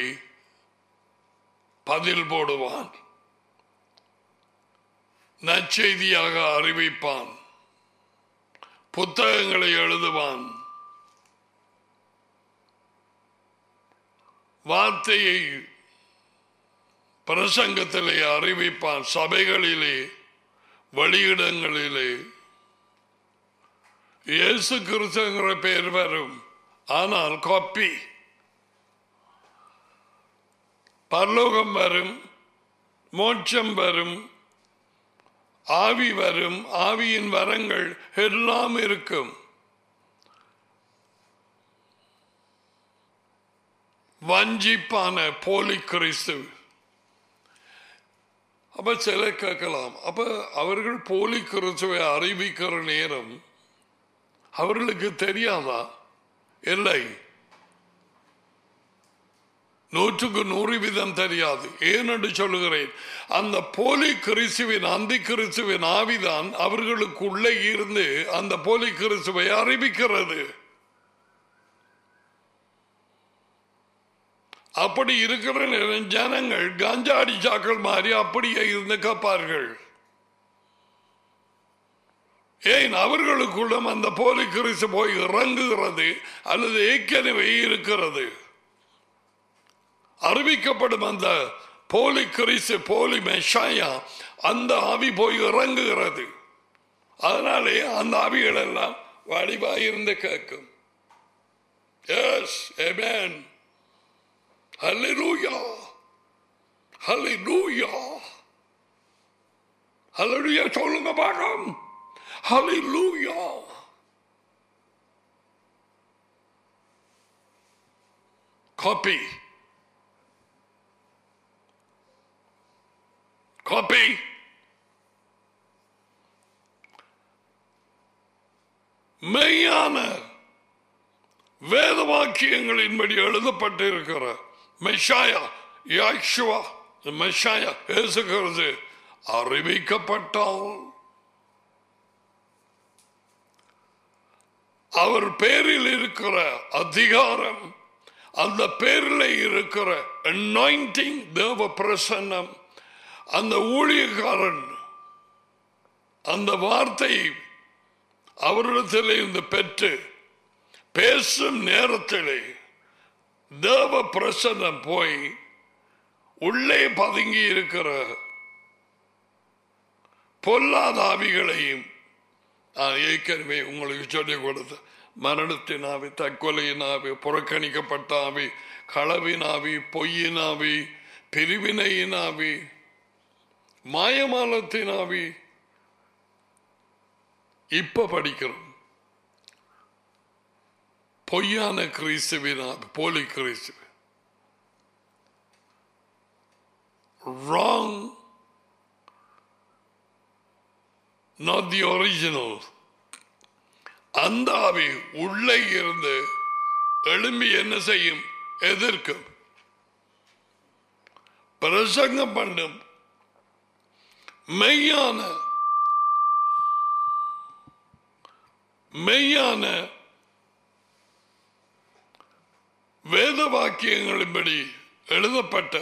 பதில் போடுவான் நற்செய்தியாக அறிவிப்பான் புத்தகங்களை எழுதுவான் வார்த்தையை பிரசங்கத்திலே அறிவிப்பான் சபைகளிலே வெளியிடங்களிலே இயேசு கிறிஸ்துங்கிற பேர் வரும் ஆனால் காப்பி பரலோகம் வரும் மோட்சம் வரும் ஆவி வரும் ஆவியின் வரங்கள் எல்லாம் இருக்கும் வஞ்சிப்பான போலி கிறிஸ்து அப்ப சிலர் கேட்கலாம் அப்ப அவர்கள் போலி கிறிஸ்துவை அறிவிக்கிற நேரம் அவர்களுக்கு தெரியாதா இல்லை நூற்றுக்கு நூறு வீதம் தெரியாது ஏனென்று சொல்லுகிறேன் அந்த போலி கிறிஸ்துவின் அந்தி கிறிஸ்துவின் ஆவிதான் அவர்களுக்குள்ளே இருந்து அந்த போலி கிறிஸ்துவை அறிவிக்கிறது அப்படி இருக்கிற நேரம் ஜனங்கள் கஞ்சாடி சாக்கள் மாதிரி அப்படியே இருந்து கப்பார்கள் ஏன் அவர்களுக்குள்ளும் அந்த போலி கிறிஸ்து போய் இறங்குகிறது அல்லது ஏற்கனவே இருக்கிறது அறிவிக்கப்படும் அந்த போலி கிறிஸ்து போலி மெஷாயா அந்த ஆவி போய் இறங்குகிறது அதனாலே அந்த ஆவிகள் எல்லாம் வடிவாயிருந்து கேட்கும் yes amen Hallelujah. Hallelujah. Hallelujah சொல்லுங்க பாக்கம் Hallelujah. Copy. Copy. மெய்யான வேத வாக்கியங்களின்படி எழுதப்பட்டு இருக்கிற மெஷாயா யாக்ஷுவா மெஷாயா பேசுகிறது அறிவிக்கப்பட்டால் அவர் பேரில் இருக்கிற அதிகாரம் அந்த பேரில் இருக்கிற anointing தேவ பிரசன்னம் அந்த ஊழியக்காரன் அந்த வார்த்தையை அவரிடத்தில் இருந்து பெற்று பேசும் நேரத்திலே தேவ பிரசன்னம் போய் உள்ளே பதுங்கி இருக்கிற பொல்லாத ஆவிகளையும் நான் ஏற்கனவே உங்களுக்கு சொல்லிக் கொடுத்த மரணத்தின் ஆவி தற்கொலையின் ஆவி புறக்கணிக்கப்பட்ட ஆவி களவின் ஆவி பொய்யின் ஆவி பிரிவினையின் ஆவி மாயமாலத்தின் ஆவி இப்ப படிக்கிறோம் பொய்யான கிறிஸ்துவின் ஆவி போலி கிறிஸ்துவ ராங் not the original அந்த ஆவி உள்ளே இருந்து எழும்பி என்ன செய்யும் எதிர்க்கும் பிரசங்கம் பண்ணும் மெய்யான மெய்யான வேத வாக்கியங்களின்படி எழுதப்பட்ட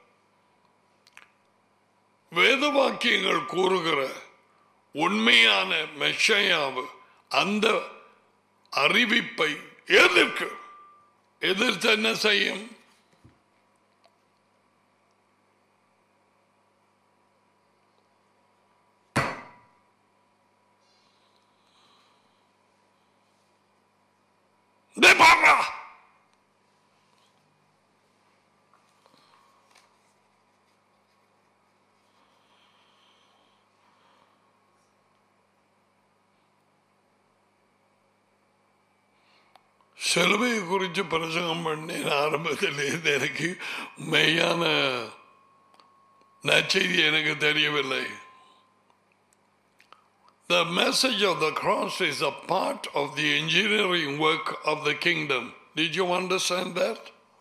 வேத வாக்கியங்கள் கூறுகிற உண்மையான மெஷையாவு அந்த அறிவிப்பை எதிர்க்கு எதிர்த்து என்ன செய்யும் டேய் பாருடா. சிலுவையை குறித்து பிரசங்கம் பண்ணேன் ஆரம்பத்தில் இருந்து எனக்கு மெய்யான நற்செய்தி எனக்கு தெரியவில்லை The message of the cross is a part of the engineering work of the kingdom. Did you understand that?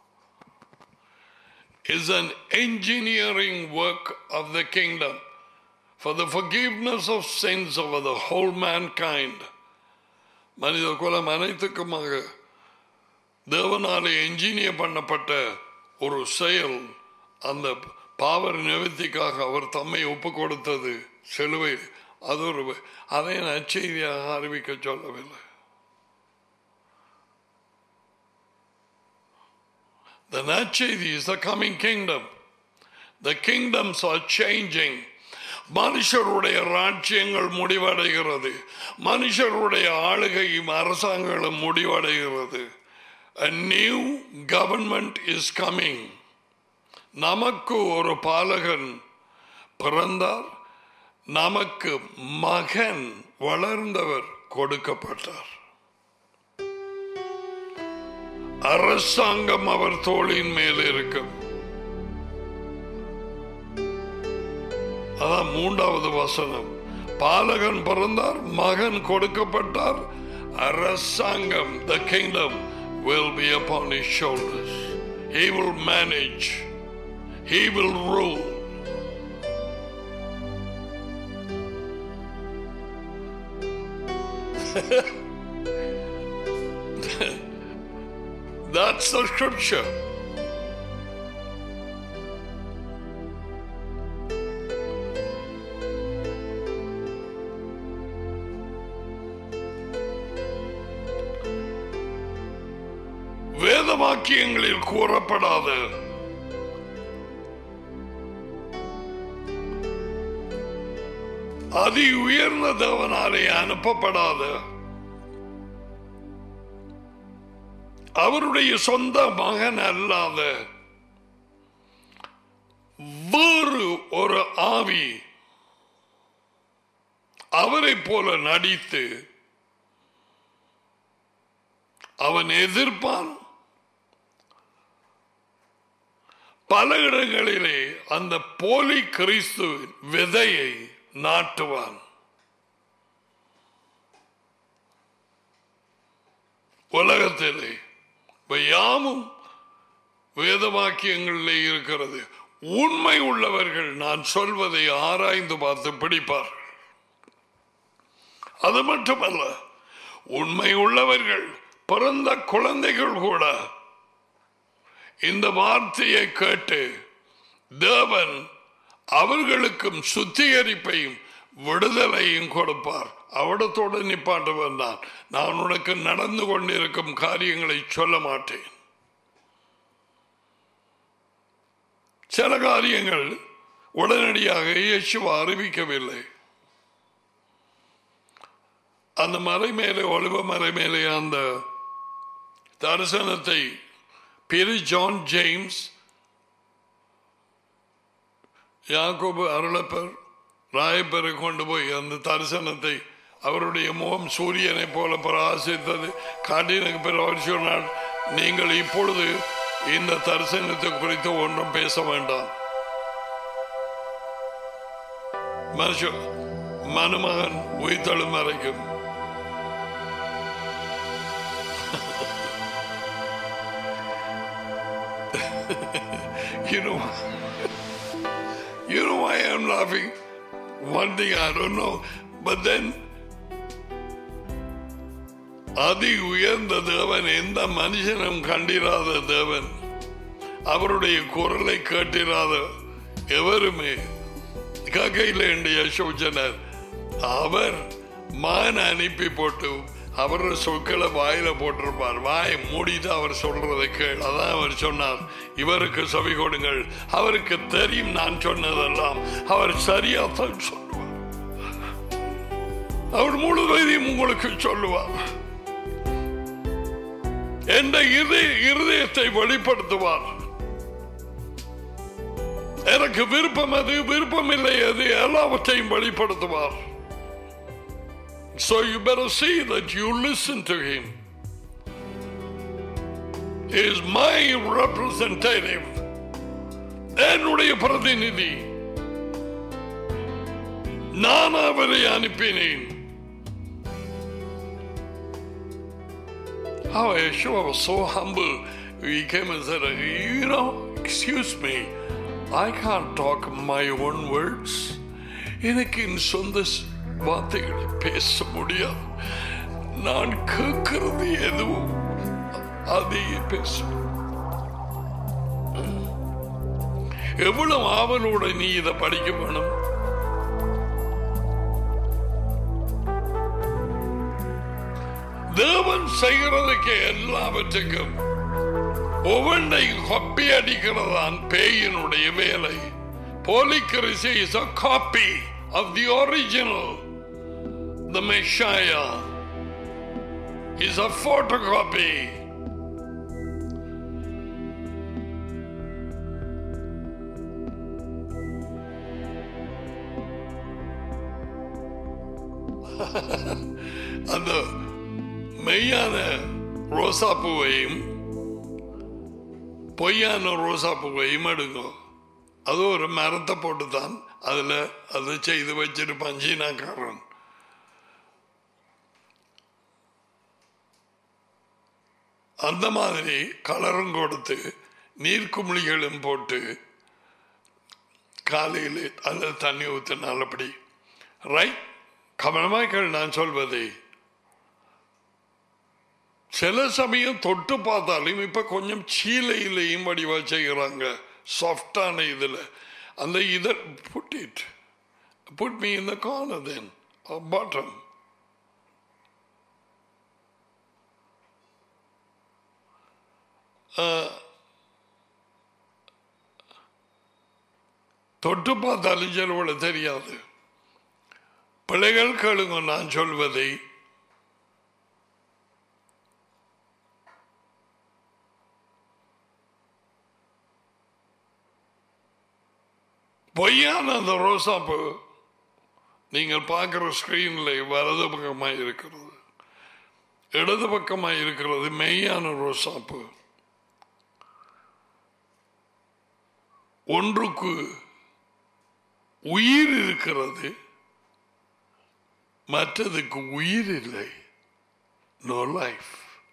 Is an engineering work of the kingdom for the forgiveness of sins over the whole mankind. மனித குலம் அனைத்துக்குமாக தேவனாலே engineer பண்ணப்பட்ட ஒரு செயல் அந்த பாவர் நிவர்த்திக்காக அவர் தம்மை ஒப்பு கொடுத்தது சிலுவை அது ஒரு அதை நற்செய்தியாக அறிவிக்க சொல்லவில்லை The நற்செய்தி is the coming kingdom. The kingdoms are changing. மனுஷருடைய ராஜ்யங்கள் முடிவடைகிறது மனுஷருடைய ஆளுகையும் அரசாங்கங்களும் முடிவடைகிறது A new government is coming. நமக்கு ஒரு பாலகன் பிறந்தார் நமக்கு மகன் வளர்ந்தவர் கொடுக்கப்பட்டார் அரசாங்கம் அவர் தோளின் மேல் இருக்கும் அதான் மூன்றாவது வசனம் பாலகன் பிறந்தார் மகன் கொடுக்கப்பட்டார் அரசாங்கம் the kingdom will be upon his shoulders he will manage he will rule That's the scripture. வேத வாக்கியங்களில் கூறப்படாத அதி உயர்ந்த தேவனாலே அனுப்பப்படாத அவருடைய சொந்த மகன் அல்லாத வேறு ஒரு ஆவி அவரை போல நடித்து அவன் எதிர்ப்பான் பல இடங்களிலே அந்த போலி கிறிஸ்து விதையை நாட்டுவான் உலகத்திலே இப்ப யாமும் வேத வாக்கியங்களிலே இருக்கிறது உண்மை உள்ளவர்கள் நான் சொல்வதை ஆராய்ந்து பார்த்து பிடிப்பார்கள் அது மட்டுமல்ல உண்மை உள்ளவர்கள் பிறந்த குழந்தைகள் கூட இந்த வார்த்தையை கேட்டு தேவன் அவர்களுக்கும் சுத்திகரிப்பையும் விடுதலையும் கொடுப்பார் அவடத்தோடு நிப்பாட்ட வேண்டான் நான் உனக்கு நடந்து கொண்டிருக்கும் காரியங்களை சொல்ல மாட்டேன் சில காரியங்கள் உடனடியாக இயேசுவா அறிவிக்கவில்லை அந்த மலை மேலே ஒளிவ மலை மேலே அந்த தரிசனத்தை பிரி ஜான் ஜேம்ஸ் யாக்கோபு அருளப்பர் ராயப்பரை கொண்டு போய் அந்த தரிசனத்தை அவருடைய முகம் சூரியனை போல பிரகாசித்தது காட்டினுக்கு பிறகு அவர் சொன்னார் நீங்கள் இப்பொழுது இந்த தரிசனத்தை குறித்து ஒன்றும் பேச வேண்டாம் மனுஷ மணமகன் உயிர்த்தெழும் வரைக்கும் you know, you know why I'm laughing? One thing I don't know, but then அதி உயர்ந்த தேவன் எந்த மனுஷனும் கண்டிராத தேவன் அவருடைய குரலை கேட்டிராத எவருமே ககையில் யசோச்சனர் அவர் மான் அனுப்பி போட்டு அவரோட சொற்களை வாயில போட்டிருப்பார் வாயை மூடிட்டு அவர் சொல்றதை கேள் அதான் அவர் சொன்னார் இவருக்கு செவி கொடுங்கள் அவருக்கு தெரியும் நான் சொன்னதெல்லாம் அவர் சரியா தான் சொல்லுவார் அவர் முழுவதையும் உங்களுக்கு சொல்லுவார் என்ற இதய இருதயத்தை வெளிப்படுத்துவார் எனக்கு விருப்பம் அது விருப்பம் இல்லை அது எல்லாவற்றையும் வெளிப்படுத்துவார் So you better see that you listen to him. He is my representative. என்னுடைய பிரதிநிதி நான் அவரை அனுப்பினேன் Oh, Yeshua was so humble. He came and said, You know, excuse me, I can't talk my own words. எனக்கு என் சொந்த வார்த்தைகளை பேச முடியாது நான் கேட்கிறது எதுவும் அதையே பேசும் எவ்வளவு ஆவலோட நீ இதை படிக்க வேணும் தேவன் செய்கிறதுக்கு எல்லாவற்றுக்கும் ஒவ்வொன்றை கொப்பி அடிக்கிறதான் பேயினுடைய வேலை போலிக்கரிசி is a copy of the original the Messiah is a photocopy அந்த மெய்யான ரோசா பூவையும் பொய்யான ரோசா பூவையும் எடுங்க அது ஒரு மரத்தை போட்டு தான் அதில் அதை செய்து வச்சிருப்பான் சீனாக்காரன் அந்த மாதிரி கலரும் கொடுத்து நீர்க்குமிழிகளும் போட்டு காலையில் அதில் தண்ணி ஊற்றினால் அப்படி ரைட் கவனமாய்கள் நான் சொல்வதை சில சமயம் தொட்டு பார்த்தாலும் இப்ப கொஞ்சம் சீலையிலையும் வடிவா செய்கிறாங்க சாஃப்டான இதுல அந்த இதை புட் இட் புட் மீ இந்த கார்னர் தென் பாட்டம் தொட்டு பார்த்தாலும் சிலவளை தெரியாது பிள்ளைகள் கேளுங்க நான் சொல்வதை பொய்யான அந்த ரோசாப்பு நீங்கள் பார்க்கிற ஸ்கிரீன்ல வலது பக்கமாக இருக்கிறது இடது பக்கமாக இருக்கிறது மெய்யான ரோசாப்பு ஒன்றுக்கு உயிர் இருக்கிறது மற்றதுக்கு உயிர் இல்லை நோ லைஃப்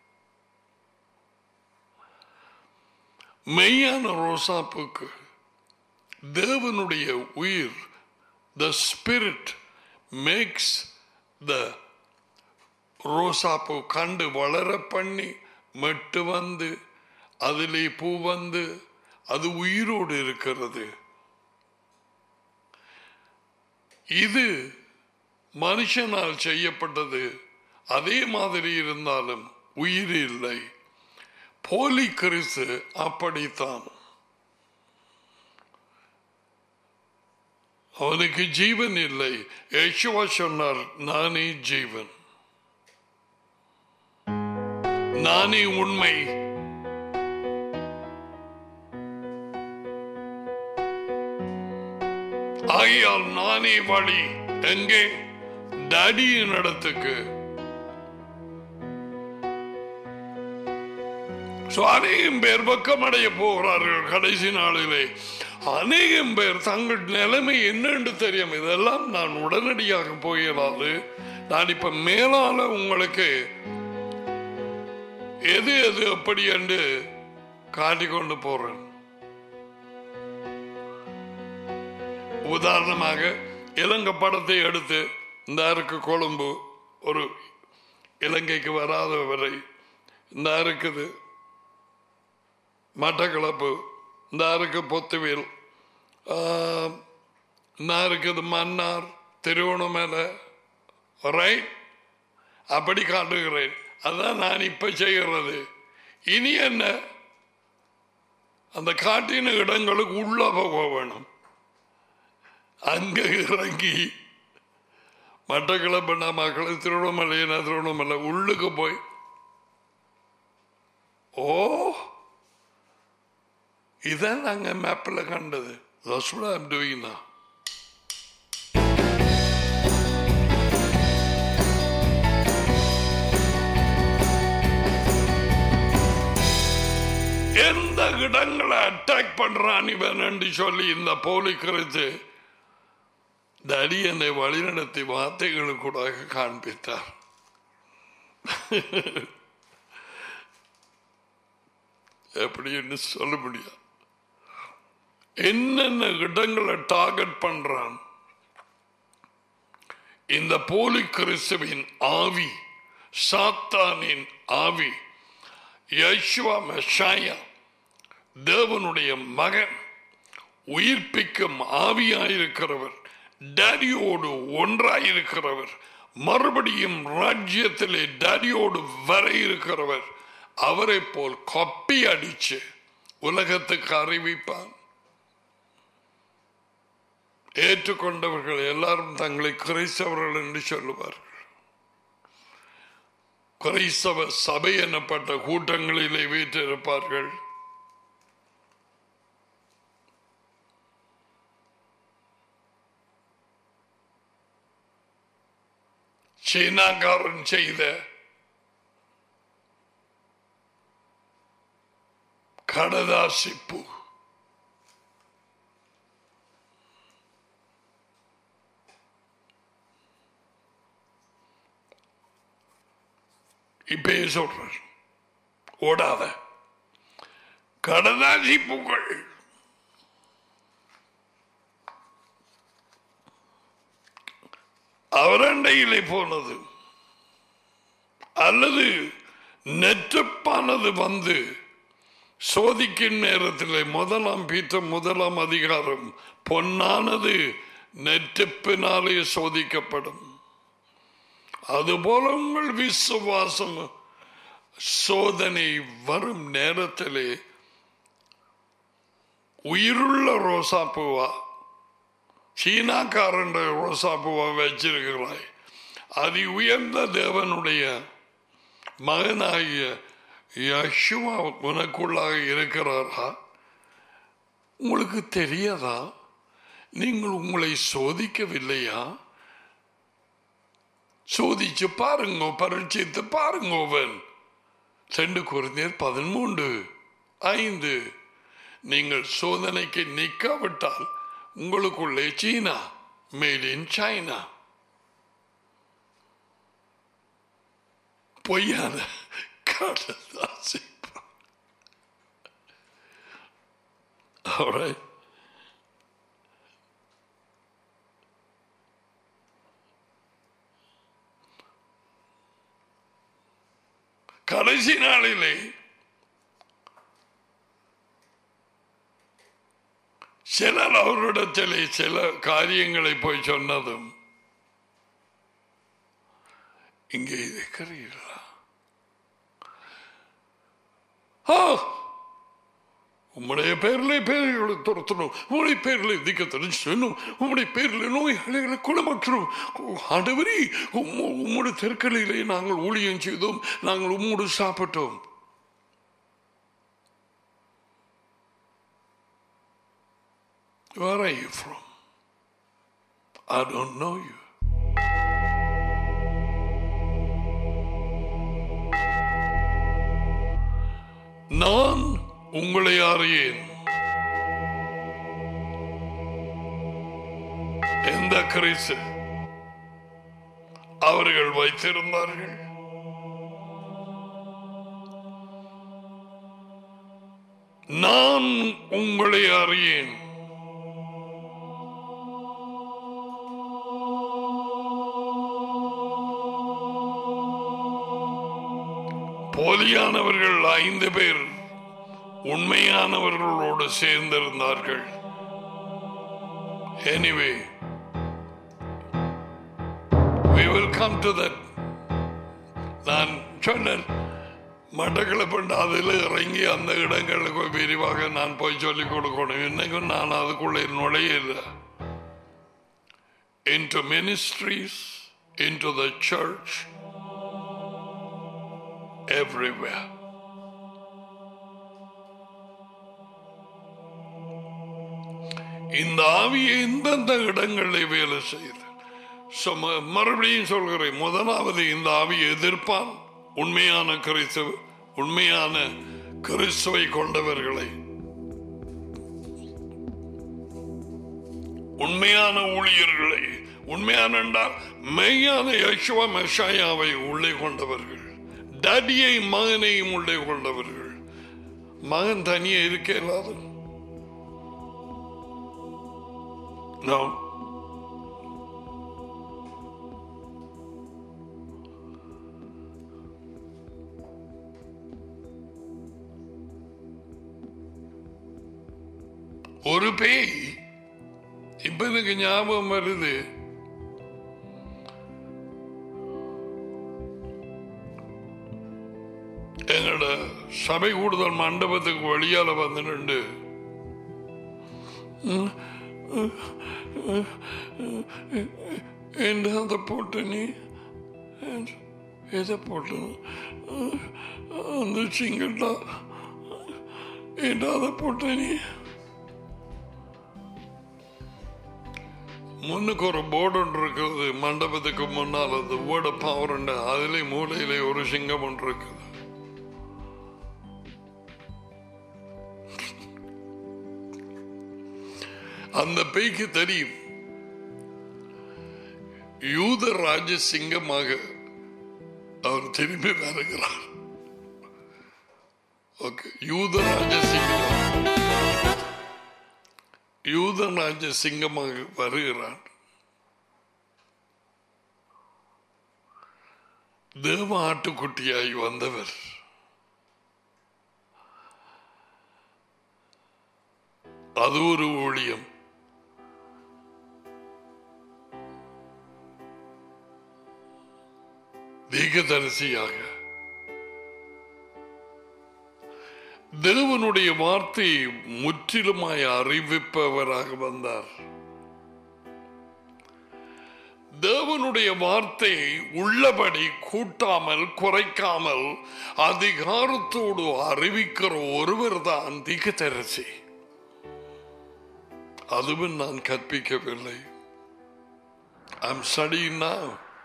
மெய்யான ரோசாப்புக்கு தேவனுடைய உயிர் த ஸ்பிரிட் மேக்ஸ் த ரோசாப்பூ கண்டு வளர பண்ணி மெட்டு வந்து அதிலே பூ வந்து அது உயிரோடு இருக்கிறது இது மனுஷனால் செய்யப்பட்டது அதே மாதிரி இருந்தாலும் உயிர் இல்லை போலி கிறிஸ்து அப்படித்தான் அவனுக்கு ஜீவன் இல்லை யேசுவா சொன்னார் நானே ஜீவன் நானே உண்மை ஆகையால் நானே வழி எங்கே டாடியின் இடத்துக்கு So, அநேகம் பேர் பக்கம் அடைய போகிறார்கள் கடைசி நாளிலே அநேகம் பேர் தங்கள் நிலைமை என்னன்னு தெரியும் இதெல்லாம் நான் உடனடியாக போயிடாது நான் இப்ப மேலால உங்களுக்கு எது எது எப்படி என்று காட்டிக்கொண்டு போறேன் உதாரணமாக இலங்கை படத்தை எடுத்து இந்த இருக்கு கொழும்பு ஒரு இலங்கைக்கு வராத வரை இந்த இருக்குது மட்டக்களப்பு இந்த இருக்கு பொத்துவேல் ஆஹ், இந்த இருக்குது மன்னார் திருவண்ணாமலை ரைட் அப்படி காட்டுகிறேன் அதான் நான் இப்ப செய்கிறது இனி என்ன அந்த காட்டின இடங்களுக்கு உள்ள போக வேணும் அங்க இறங்கி மட்டக்களப்பு மக்களை திருவண்ணாமலை திருவண்ணாமலை உள்ளுக்கு போய் ஓ இதான் நாங்க மேப்பில் கண்டது That's what I'm doing now. எந்த இடங்களை அட்டாக் பண்றான் இவன் என்று சொல்லி இந்த போலி குறித்து தடி என்னை வழிநடத்தி வார்த்தைகளுக்கூடாக காண்பித்தார் எப்படின்னு சொல்ல முடியாது என்னென்ன இடங்களை டார்கெட் பண்றான் இந்த போலி கிறிஸ்துவின் ஆவி சாத்தானின் ஆவி யஷ்வா மெஷாயா தேவனுடைய மகன் உயிர்ப்பிக்கும் ஆவியாயிருக்கிறவர் டேடியோடு ஒன்றாயிருக்கிறவர் மறுபடியும் ராஜ்யத்திலே டேடியோடு வர இருக்கிறவர் அவரை போல் கொப்பி அடிச்சு உலகத்துக்கு அறிவிப்பான் ஏற்றுக்கொண்டவர்கள் எல்லாரும் தங்களை கிறிஸ்தவர்கள் என்று சொல்லுவார்கள் கிறிஸ்தவ சபை எனப்பட்ட கூட்டங்களிலே வீற்றிருப்பார்கள் சீனாக்காரன் செய்த கடதாசிப்பு இப்பயே சொல்றேன் ஓடாத கடதாசி பூக்கள் அவரண்டையிலே போனது அல்லது நெற்றப்பானது வந்து சோதிக்கும் நேரத்தில் முதலாம் பீற்றம் முதலாம் அதிகாரம் பொன்னானது நெற்றப்பினாலே சோதிக்கப்படும் அதுபோல உங்கள் விசுவாசம் சோதனை வரும் நேரத்திலே உயிருள்ள ரோசாப்பூவா சீனாக்காரன் ரோசாப்பூவா வச்சிருக்கிறாய் அதி உயர்ந்த தேவனுடைய மகனாகிய யஷுவா உனக்குள்ளாக இருக்கிறாரா உங்களுக்கு தெரியாதா நீங்கள் உங்களை சோதிக்கவில்லையா சோதிச்சு பாருங்க பரீட்சித்து பாருங்க அவன் சென்று குறைந்தர் பதிமூன்று ஐந்து நீங்கள் சோதனைக்கு நிற்காவிட்டால் உங்களுக்குள்ளே சீனா மேட் இன் சைனா பொய்யான கடதாசி All right. கடைசி நாளிலே சிலர் அவரிடத்திலே சில காரியங்களை போய் சொன்னதும் இங்கே இருக்கிறீர்களா ஆ உம்முடைய பேரிலே பேர்களை துரத்தணும் உம்முடைய பேரிலே திக்கத்தனை செய்யணும் உம்முடைய பேரில் நோய்களை குணமாற்றணும் ஆண்டவரே உம்மு உம்முடைய தெற்களிலே நாங்கள் ஊழியம் செய்தோம் நாங்கள் உம்மோடு சாப்பிட்டோம் Where are you from? I don't know you. நான் உங்களை அறியேன் கிறிஸ்து அவர்கள் வைத்திருந்தார்கள் நான் உங்களை அறியேன் போலியானவர்கள் ஐந்து பேர் உண்மையானவர்களோடு சேர்ந்திருந்தார்கள் anyway we will come to that நான் சொன்னேன் மட்டக்களப்பண்டு அதில் இறங்கி அந்த இடங்களுக்கு விரிவாக நான் போய் சொல்லிக் கொடுக்கணும் இன்னைக்கும் நான் அதுக்குள்ளே நுழையல into ministries into the church everywhere இந்த ஆவியை எந்தெந்த இடங்களில் வேலை செய்யுது So, ம- மறுபடியும் சொல்கிறேன் முதலாவது இந்த ஆவியை எதிர்ப்பான் உண்மையான கிறிஸ்துவ உண்மையான கிறிஸ்துவை கொண்டவர்களை உண்மையான ஊழியர்களை உண்மையான என்றால் மெய்யான யசுவ மெஷாயாவை உள்ளே கொண்டவர்கள் டடியை மகனையும் உள்ளே கொண்டவர்கள் மகன் தனியே இருக்க இல்லாது No. ஒரு பேய் இப்ப எனக்கு ஞாபகம் வருது எங்களோட சபை கூடுதல் மண்டபத்துக்கு வழியால வந்து நின்று என்ன அதை போட்டு நீ எதை போட்டு அந்த சிங்கட்டா என்ன அதை போட்டு நீ முன்னுக்கு ஒரு போர்டு ஒன்று இருக்குது மண்டபத்துக்கு முன்னால் அந்த வேர்டு பவர் அதிலே மூலையிலே ஒரு சிங்கம் ஒன்று இருக்குது அந்த பேய்க்கு தெரியும் யூத ராஜ சிங்கமாக அவர் திரும்பி வருகிறார் ஓகே யூத ராஜ சிங்கம் யூத ராஜ சிங்கமாக வருகிறார் தேவ ஆட்டுக்குட்டியாய் வந்தவர் அது ஒரு ஊழியம் தீகதரிசியாக தேவனுடைய வார்த்தையை முற்றிலுமாய் அறிவிப்பவராக வந்தார் தேவனுடைய வார்த்தையை உள்ளபடி கூட்டாமல் குறைக்காமல் அதிகாரத்தோடு அறிவிக்கிற ஒருவர் தான் திகதரிசி அதுவும் நான் கற்பிக்கவில்லை ஐம் studying now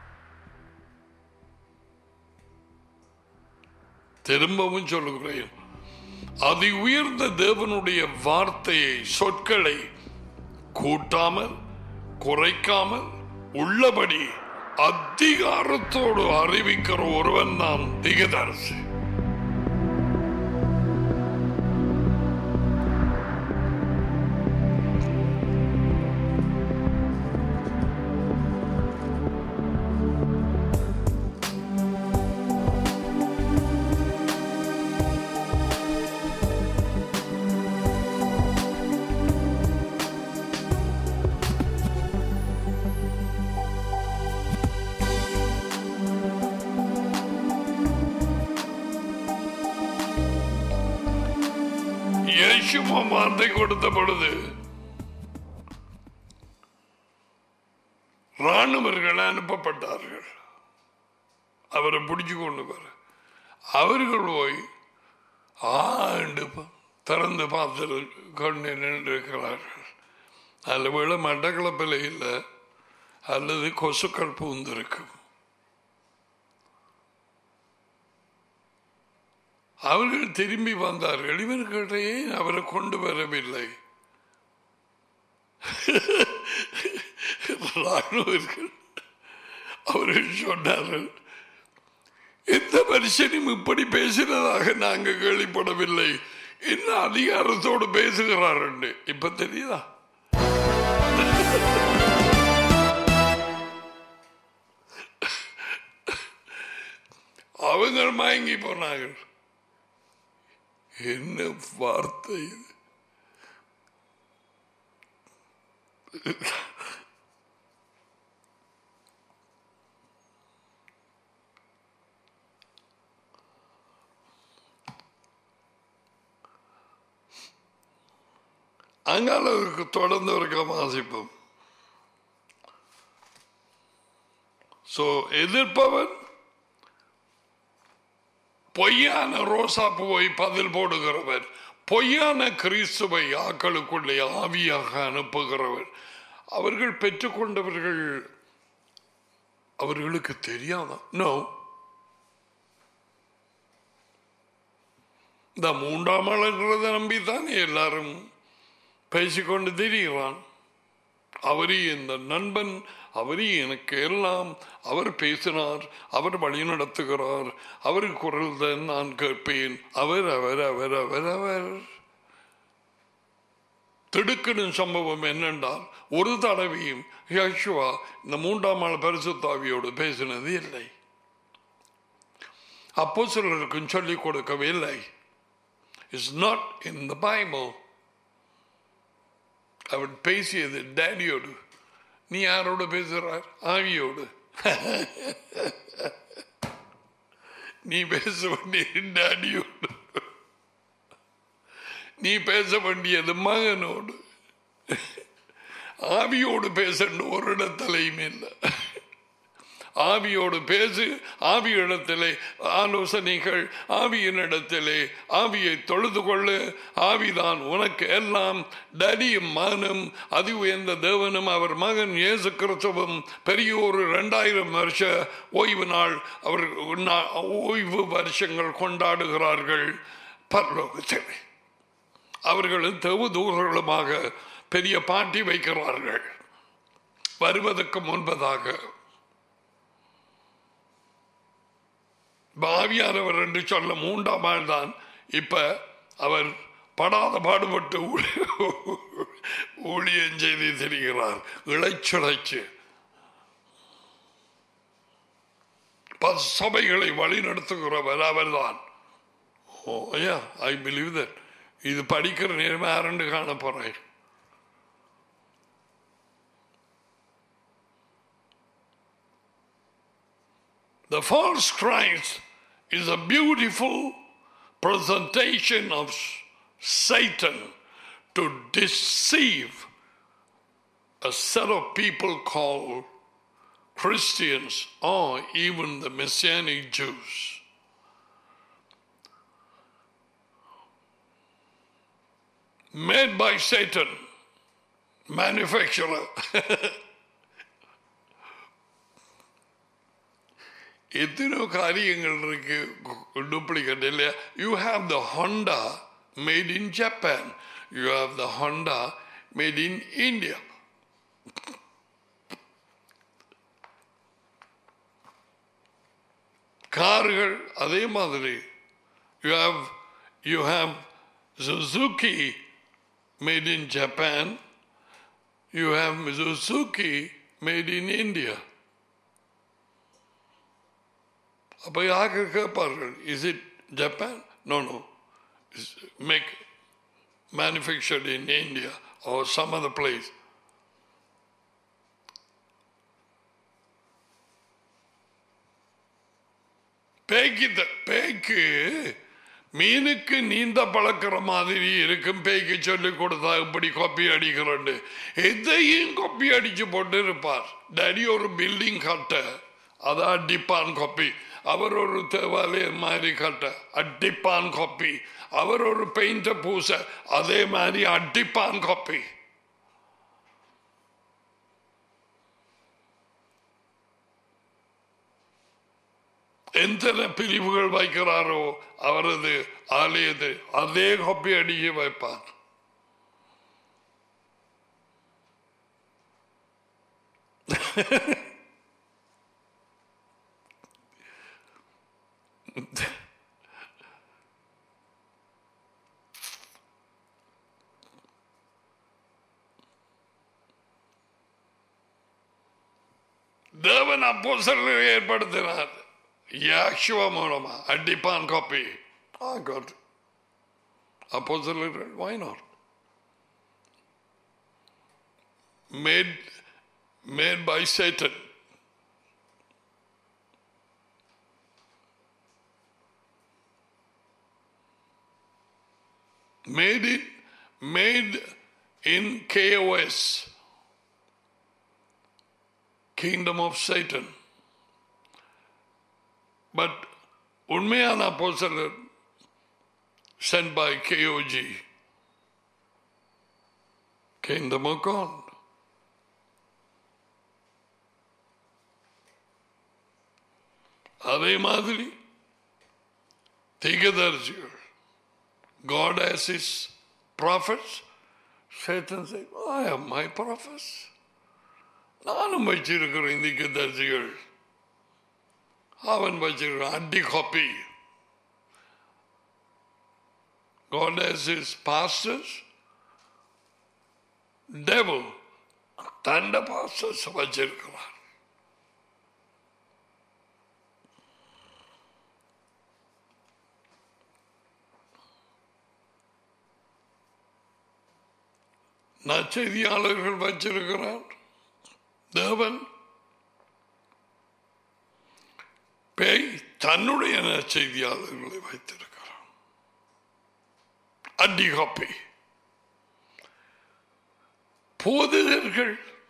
திரும்பவும் சொல்லுகிறேன் அதி உயர்ந்த தேவனுடைய வார்த்தையை சொற்களை கூட்டாமல் குறைக்காமல் உள்ளபடி அதிகாரத்தோடு அறிவிக்கிற ஒருவன் தான் திகதரசு இயேசுவ வார்த்தை கொடுத்த பொழுது ராணுவர்கள் அனுப்பப்பட்டார்கள் அவரை பிடிச்சு கொண்டு வர அவர்கள் போய் ஆண்டு ப- திறந்து பார்த்து கொண்டு நின்றிருக்கிறார்கள் அதில் விட மட்டக்களப்பில் இல்லை அல்லது கொசுக்கள் பூந்திருக்கும் அவர்கள் திரும்பி வந்தார்கள் இவர்களே அவரை கொண்டு வரவில்லை ராணுவர்கள் அவர்கள் சொன்னார்கள் எந்த மனுஷனும் இப்படி பேசினதாக நாங்கள் கேள்விப்படவில்லை என்ன அதிகாரத்தோடு பேசுகிறார் என்று இப்ப தெரியுதா அவங்க மயங்கி போனார்கள் என்ன வார்த்தை இது அங்கால இருக்கு தொடர்ந்து இருக்க வாசிப்போம் சோ எதிர்ப்பவன் பொய்யான ரோசா பூவை பதில் போடுகிறவர் பொய்யான கிறிஸ்துவை ஆக்களுக்குள்ளே ஆவியாக அனுப்புகிறவர் அவர்கள் பெற்றுக்கொண்டவர்கள் அவர்களுக்கு தெரியாதா நோ இந்த மூன்றாம் ஆளுங்கிறத நம்பித்தானே எல்லாரும் பேசிக்கொண்டு திரிகிறான் அவரே இந்த நண்பன் அவரே எனக்கு எல்லாம் அவர் பேசினார் அவர் வழி நடத்துகிறார் அவர் குரல் தான் நான் கேட்பேன் அவர் அவர் அவர் அவர் அவர் திடுக்கிடும் சம்பவம் என்னென்றால் ஒரு தடவையும் யசுவா இந்த மூன்றாம் ஆள் பரிசுத்தாவியோடு பேசினது இல்லை அப்போ சிலருக்கும் சொல்லிக் கொடுக்கவில்லை it's not in the Bible அவன் பேசியது டேடியோடு நீ யாரோடு பேசுறார் ஆவியோடு நீ பேச வேண்டியது டேடியோடு நீ பேச வேண்டியது மகனோடு ஆவியோடு பேசணும் ஒரு இடத்துலையும் இல்லை ஆவியோடு பேசு ஆவியிடத்திலே ஆலோசனைகள் ஆவியினிடத்திலே ஆவியை தொழுது கொள்ளு ஆவிதான் உனக்கு எல்லாம் டடியும் மகனும் அதி உயர்ந்த தேவனும் அவர் மகன் இயேசு கிறிஸ்தவம் பெரிய ஒரு ரெண்டாயிரம் வருஷ ஓய்வு நாள் அவர் நா- ஓய்வு வருஷங்கள் கொண்டாடுகிறார்கள் பரலோகத்திலே அவர்களும் தேவதூர்களுமாக பெரிய பாட்டி வைக்கிறார்கள் வருவதற்கு முன்பதாக பாவியானவர் என்று சொல்ல மூன்றாம் ஆள் தான் இப்ப அவர் படாத பாடுபட்டு ஊழி- ஊழியம் செய்து திரிகிறார் இளைச்சுழைச்சு பல சபைகளை வழி நடத்துகிறவர் அவர்தான் ஓ ஐயா ஐ பிலீவ் தட் இது படிக்கிற நேரமே அரண்டு காண போறேன் The false Christ is a beautiful presentation of Satan to deceive a set of people called Christians or even the Messianic Jews. Made by Satan, manufacturer. எத்தனையோ காரியங்கள் இருக்கு டூப்ளிகேட் இல்லையா you have the Honda made in Japan you have the Honda made in India கார்கள் அதே மாதிரி you have you have Suzuki made in Japan you have Suzuki made in India அப்போ யாருக்கு கேட்பார்கள் is it Japan no no make manufactured in India or some other place பேய்க்கு த- பேய்க்கு மீனுக்கு நீந்த பழக்கிற மாதிரி இருக்கும் பேய்க்கு சொல்லி கொடுத்தா இப்படி கொப்பி அடிக்கிறோண்டு எதையும் கொப்பி அடிச்சு போட்டு இருப்பார் டடி ஒரு பில்டிங் கட்ட அதை அடிப்பான் கொப்பி அவர் ஒரு தேவாலயம் மாதிரி கட்ட அடிப்பான் கொப்பி அவர் ஒரு பெயிண்ட பூச அதே மாதிரி அடிப்பான் கொப்பி எத்தனை பிரிவுகள் வைக்கிறாரோ அவரது ஆலயத்தை அதே கொப்பி அடிக்க வைப்பார் தேவன் அப்போஸ்தலரை ஏற்படுத்தினார் யாஷுவா மூலமா அடிப்பான் காப்பி ஆ காட் அப்போஸ்தலர்கள் why not made made by Satan made it made in KOS kingdom of Satan but உண்மையான அப்போஸ்தலர் sent by KOG kingdom of God அதே மாதிரி தீகதரிசிகள் God has his prophets Satan said I have my prophets நானும் வச்சிருக்கிறேன் தீகதரிசிகள் அவன் வச்சிருக்கான் அடி copy God has his pastors devil தண்ட pastors வச்சிருக்கிறான் நற்செய்தியாளர்கள் வச்சிருக்கிறார் தேவன் பேய் தன்னுடைய நற்செய்தியாளர்களை வைத்திருக்கிறார் அடிகாப்பை போதகர்கள்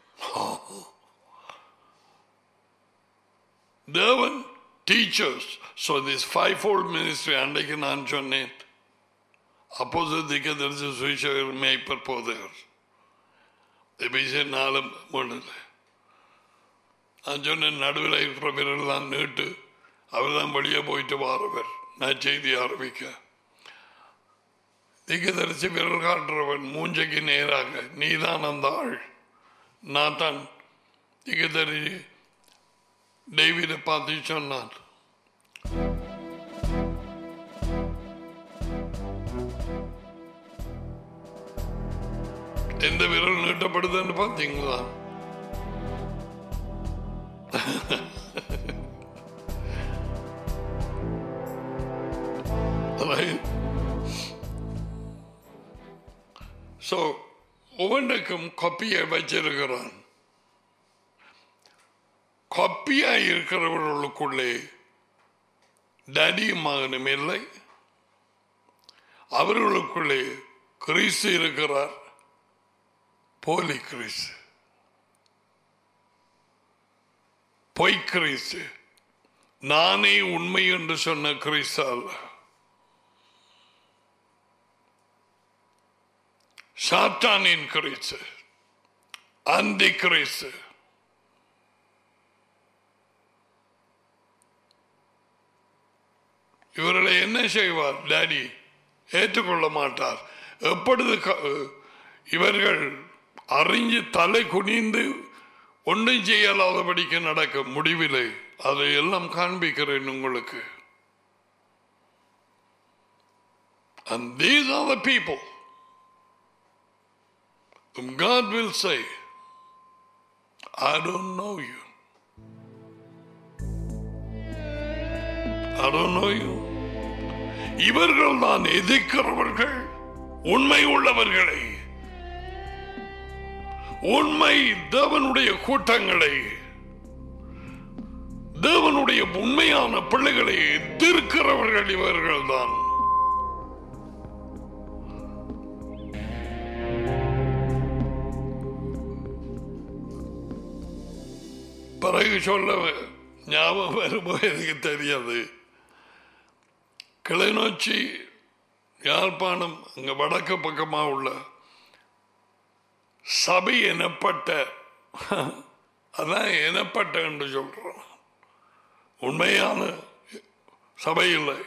தேவன் teachers so this five fold ministry அன்றைக்கு நான் சொன்னேன் அப்போது திக்கதரிசி சுவிசேகர் மேய்ப்பர் போதகர் எபிசியன் நாலு மூணுல நான் சொன்னேன் நடுவில் இருக்கிறவர் தான் நீட்டு அவர் தான் வெளியே போயிட்டு வாரவர் நான் செய்தி ஆரம்பிக்க திகதரிசி விரல் காட்டுறவன் மூஞ்சைக்கு நேராக நீதான் அந்த ஆள் நான் தான் திகதரிசி டேவிதை பார்த்து சொன்னான் எந்த விரல் நீட்டப்படுதுன்னு பார்த்தீங்களா ஸோ ஒவ்வொன்றுக்கும் கொப்பியை வச்சிருக்கிறான் கொப்பியாக இருக்கிறவர்களுக்குள்ளே டடியும் மகனும் இல்லை அவர்களுக்குள்ளே கிறிஸ்து இருக்கிறார் போலி கிறிஸ்து பொய் கிறிஸ்து நானே உண்மை என்று சொன்ன கிறிஸ்து அல்ல சாத்தானின் கிறிஸ்து அந்தி கிறிஸ்து இவர்களை என்ன செய்வார் டாடி ஏற்றுக்கொள்ள மாட்டார் எப்பொழுது க- இவர்கள் அறிஞ்சு தலை குனிந்து ஒன்றும் செய்யலாதபடிக்கு நடக்கும் முடிவிலே அதை எல்லாம் காண்பிக்கிறேன் உங்களுக்கு And these are the people whom God will say, I don't know you. I don't know you. இவர்கள் தான் எதிர்க்கிறவர்கள் உண்மை உள்ளவர்களை உண்மை தேவனுடைய கூட்டங்களை தேவனுடைய உண்மையான பிள்ளைகளை எதிர்க்கிறவர்கள் இவர்கள் தான் பிறகு சொல்ல ஞாபகம் வருமோ எனக்கு தெரியாது கிளைநொச்சி யாழ்ப்பாணம் அங்க வடக்கு பக்கமா உள்ள சபை எனப்பட்ட அதான் எனப்பட்ட என்று சொல்றோம் உண்மையான சபை இல்லை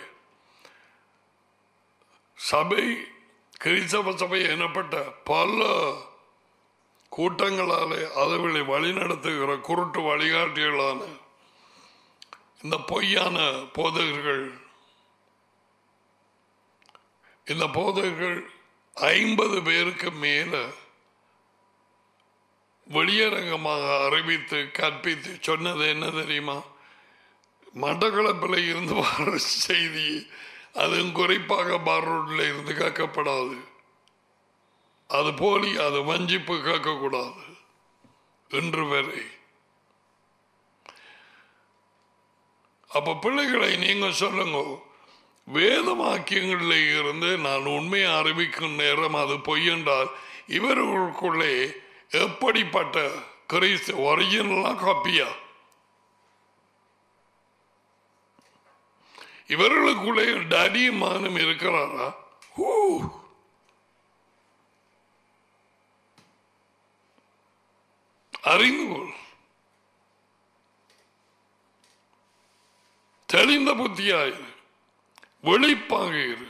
சபை கிறிஸ்தவ சபை எனப்பட்ட பல கூட்டங்களாலே அதுகளை வழிநடத்துகிற குருட்டு வழிகாட்டிகளான இந்த பொய்யான போதகர்கள் இந்த போதகர்கள் ஐம்பது பேருக்கு மேல வெளியரங்கமாக அறிவித்து கற்பித்து சொன்னது என்ன தெரியுமா மட்டக்களப்பில் இருந்து வர செய்தி அதுவும் குறிப்பாக பாரோட்டில் இருந்து கேட்கப்படாது அது போலி அது வஞ்சிப்பு கேட்கக்கூடாது இன்று வரை அப்ப பிள்ளைகளை நீங்க சொல்லுங்க வேத வாக்கியங்களில் இருந்து நான் உண்மையை அறிவிக்கும் நேரம் அது பொய் என்றால் இவர்களுக்குள்ளே எப்படிப்பட்ட கிறிஸ்து ஒரிஜினலா காப்பியா இவர்களுக்குள்ளே டடியும் மகனும் இருக்கிறாரா ஊ அறிந்து கொள் தெளிந்த புத்தியாயிரு வெளிப்பாக இரு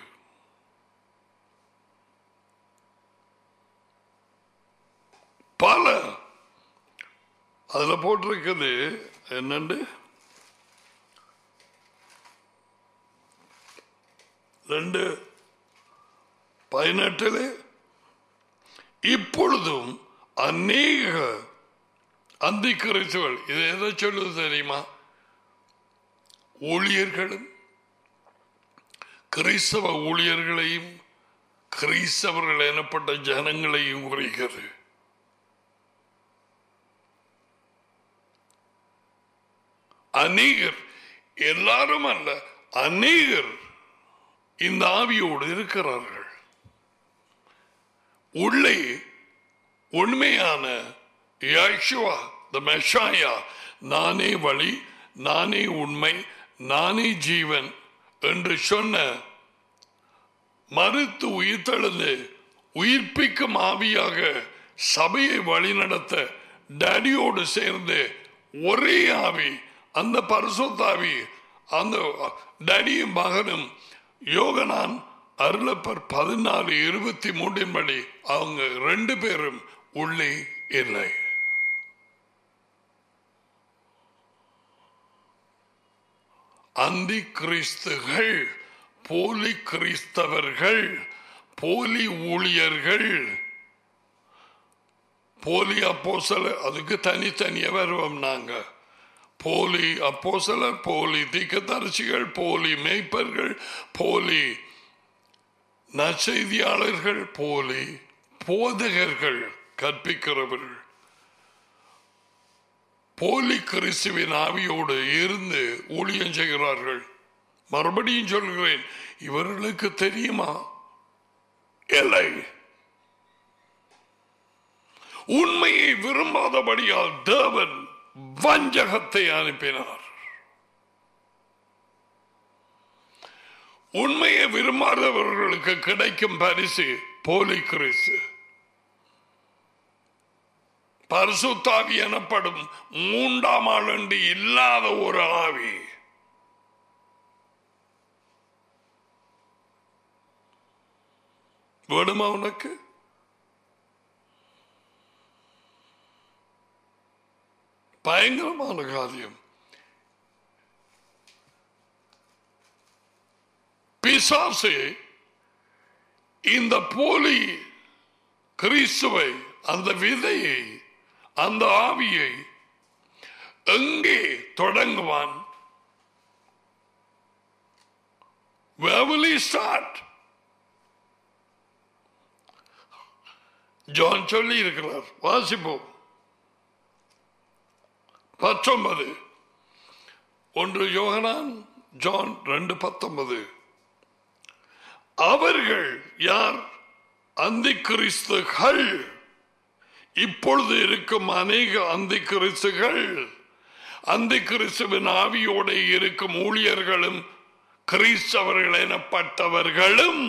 பல அதுல போட்டிருக்குது என்னண்டு ரெண்டு பதினெட்டுல இப்பொழுதும் அநேக அந்தி கிறிஸ்துவல் இது எதை சொல்லுது தெரியுமா ஊழியர்களும் கிறிஸ்தவ ஊழியர்களையும் கிறிஸ்தவர்கள் எனப்பட்ட ஜனங்களையும் குறிக்கிறது அநேகர் எல்லாரும் அல்ல அநேகர் இந்த ஆவியோடு இருக்கிறார்கள் உள்ளே உண்மையான யாஷுவா த மெஷாயா நானே வழி நானே உண்மை நானே ஜீவன் என்று சொன்ன மறுத்து உயிர்த்தெழுந்து உயிர்ப்பிக்கும் ஆவியாக சபையை வழிநடத்த டேடியோடு சேர்ந்து ஒரே ஆவி அந்த பரிசுத்தாவி அந்த டேடியும் மகனும் யோகனான் அருளப்பர் பதினாலு இருபத்தி மூன்றின் படி அவங்க ரெண்டு பேரும் உள்ளே இல்லை அந்தி கிறிஸ்துகள் போலி கிறிஸ்தவர்கள் போலி ஊழியர்கள் போலி அப்போசலர் அதுக்கு தனித்தனியா வருவோம் நாங்க போலி அப்போசலர் போலி தீக்கத்தரிசிகள் போலி மேய்ப்பர்கள் போலி நற்செய்தியாளர்கள் போலி போதகர்கள் கற்பிக்கிறவர்கள் போலி கிறிஸ்துவின் ஆவியோடு இருந்து ஊழியம் செய்கிறார்கள் மறுபடியும் சொல்கிறேன் இவர்களுக்கு தெரியுமா இல்லை உண்மையை விரும்பாதபடியால் தேவன் வஞ்சகத்தை அனுப்பினார் உண்மையை விரும்பாதவர்களுக்கு கிடைக்கும் பரிசு போலி கிறிஸ்து பரிசுத்தாவி எனப்படும் மூன்றாம் ஆண்டு இல்லாத ஒரு ஆவி வேணுமா உனக்கு பயங்கரமான காரியம் பிசாசு இந்த போலி கிறிஸ்துவை அந்த விதையை அந்த ஆவியை எங்கே தொடங்குவான் Where will he start? John சொல்லி இருக்கிறார் வாசிப்போம் பத்தொன்பது ஒன்று யோகனான் ஜான் ரெண்டு பத்தொன்பது அவர்கள் யார் அந்தி கிறிஸ்துகள் இப்பொழுது இருக்கும் அநேக அந்தி கிறிஸ்துகள் அந்தி கிறிஸ்துவின் ஆவியோட இருக்கும் ஊழியர்களும் கிறிஸ்தவர்கள் எனப்பட்டவர்களும்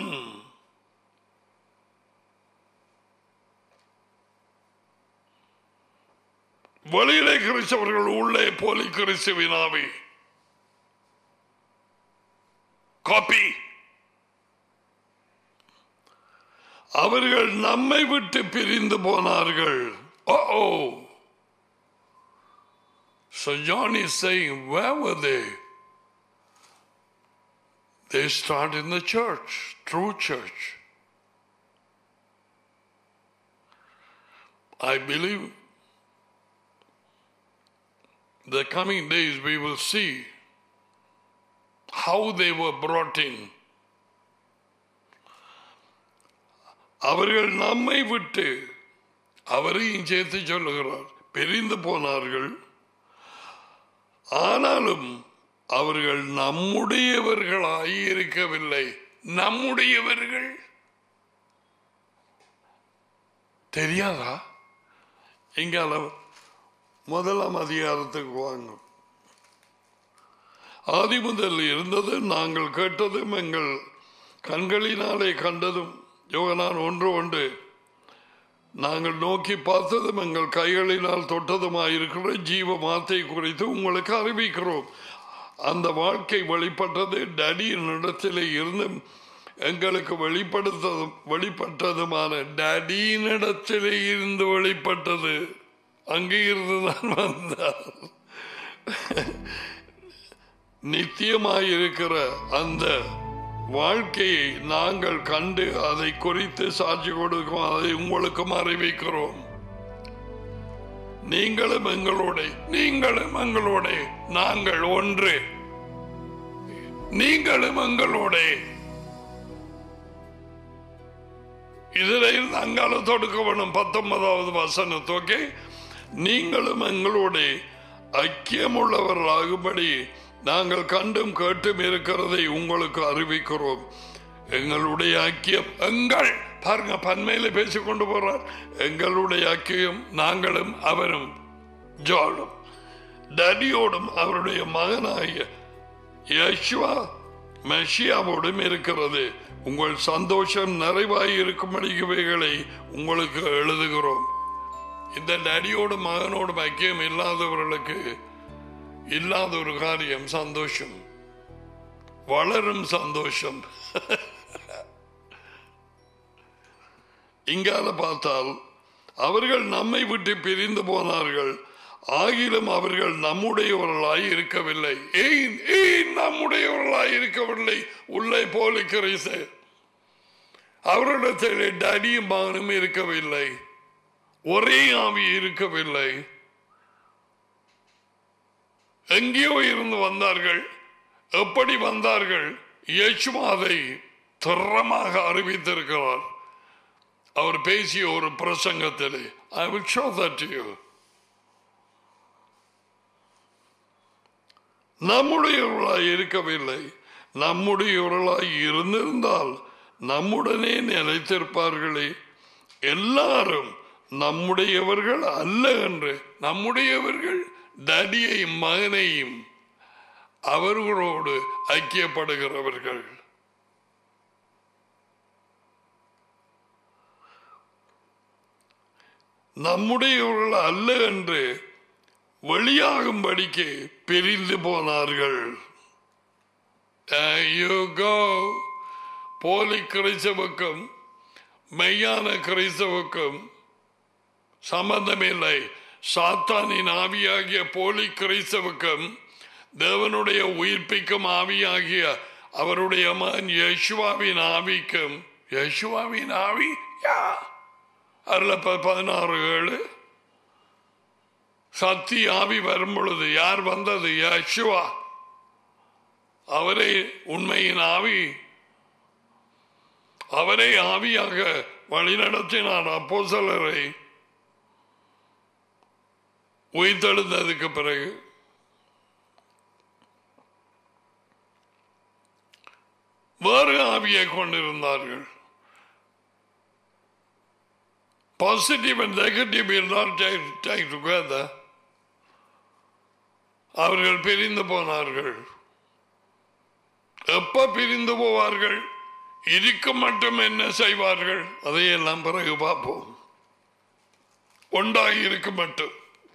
வெளியிலே கிறிஸ்தவர்கள் உள்ளே போலி கிறிஸ்துவின் ஆவி காப்பி அவர்கள் நம்மை விட்டு பிரிந்து போனார்கள் oh. So John is saying, where were they? They start in the church, true church. I believe the coming days we will see how they were brought in. அவர்கள் நம்மை விட்டு அவரையும் சேர்த்து சொல்லுகிறார் பிரிந்து போனார்கள் ஆனாலும் அவர்கள் நம்முடையவர்களாய் இருக்கவில்லை நம்முடையவர்கள் தெரியாதா இங்கால முதலாம் அதிகாரத்துக்கு வாங்க ஆதி முதல் இருந்தது நாங்கள் கேட்டதும் எங்கள் கண்களினாலே கண்டதும் யோகனான் ஒன்று ஒன்று நாங்கள் நோக்கி பார்த்ததும் எங்கள் கைகளினால் தொட்டதுமாயிருக்கிற ஜீவ மாத்தை குறித்து உங்களுக்கு அறிவிக்கிறோம் அந்த வாழ்க்கை வெளிப்பட்டது டடியின் இடத்திலே இருந்து எங்களுக்கு வெளிப்படுத்ததும் வெளிப்பட்டதுமான டடியின் இடத்திலே இருந்து வெளிப்பட்டது அங்கே இருந்து தான் வந்தார் நித்தியமாயிருக்கிற அந்த வாழ்க்கையை நாங்கள் கண்டு அதை குறித்து சாட்சி கொடுக்கும் அதை உங்களுக்கும் அறிவிக்கிறோம் நீங்களும் எங்களோட நீங்களும் எங்களோட நாங்கள் ஒன்று நீங்களும் எங்களோட இதில் அங்கால தொடுக்க வேணும் பத்தொன்பதாவது வசனத்தோக்கே நீங்களும் எங்களோட ஐக்கியமுள்ளவர்களாகும்படி நாங்கள் கண்டும் கேட்டும் இருக்கிறதை உங்களுக்கு அறிவிக்கிறோம் எங்களுடைய ஐக்கியம் எங்கள் பாருங்க பன்மையில பேசிக்கொண்டு போறார் எங்களுடைய ஐக்கியம் நாங்களும் அவரும் ஜோடும் டடியோடும் அவருடைய மகனாகிய யஷ்வா மெஷியாவோடும் இருக்கிறது உங்கள் சந்தோஷம் நிறைவாய் இருக்கும்படி இவைகளை உங்களுக்கு எழுதுகிறோம் இந்த டடியோடும் மகனோடும் ஐக்கியம் இல்லாதவர்களுக்கு இல்லாத ஒரு காரியம் சந்தோஷம் வளரும் சந்தோஷம் இங்கால பார்த்தால் அவர்கள் நம்மை விட்டு பிரிந்து போனார்கள் ஆகிலும் அவர்கள் நம்முடையவர்களாய் இருக்கவில்லை ஏன் ஏன் நம்முடையவர்களாய் இருக்கவில்லை உள்ளே போலி கிரைசு அவரிடத்தில் டடியும் மகனும் இருக்கவில்லை ஒரே ஆவி இருக்கவில்லை எங்கேயோ இருந்து வந்தார்கள் எப்படி வந்தார்கள் யேசுவாதை திறமாக அறிவித்திருக்கிறார் அவர் பேசிய ஒரு பிரசங்கத்திலே I will show that you நம்முடையவர்களாய் இருக்கவில்லை நம்முடையவர்களாய் இருந்திருந்தால் நம்முடனே நிலைத்திருப்பார்களே எல்லாரும் நம்முடையவர்கள் அல்ல என்று நம்முடையவர்கள் தடியையும் மகனையும் அவர்களோடு ஐக்கியப்படுகிறவர்கள் நம்முடையவர்கள் அல்ல என்று வெளியாகும்படிக்கு பிரிந்து போனார்கள் There you go. போலி கிறிஸ்தவுக்கும் மெய்யான கிறிஸ்தவுக்கும் சம்பந்தமில்லை சாத்தானின் ஆவியாகிய போலி கிறிஸ்தவுக்கும் தேவனுடைய உயிர்ப்பிக்கும் ஆவியாகிய அவருடைய மகன் யேசுவாவின் ஆவிக்கும் யேசுவாவின் ஆவி யா அதுல ப- பதினாறு ஏழு சக்தி ஆவி வரும் பொழுது யார் வந்தது யேசுவா அவரே உண்மையின் ஆவி அவரே ஆவியாக வழிநடத்தினார் அப்போஸ்தலரை உயிர்த்தெழுந்ததுக்கு பிறகு வேறு ஆவியை கொண்டிருந்தார்கள் positive and negative will not take, take together அவர்கள் பிரிந்து போனார்கள் எப்ப பிரிந்து போவார்கள் இருக்க மட்டும் என்ன செய்வார்கள் அதையெல்லாம் பிறகு பார்ப்போம் ஒன்றாகி இருக்க மட்டும்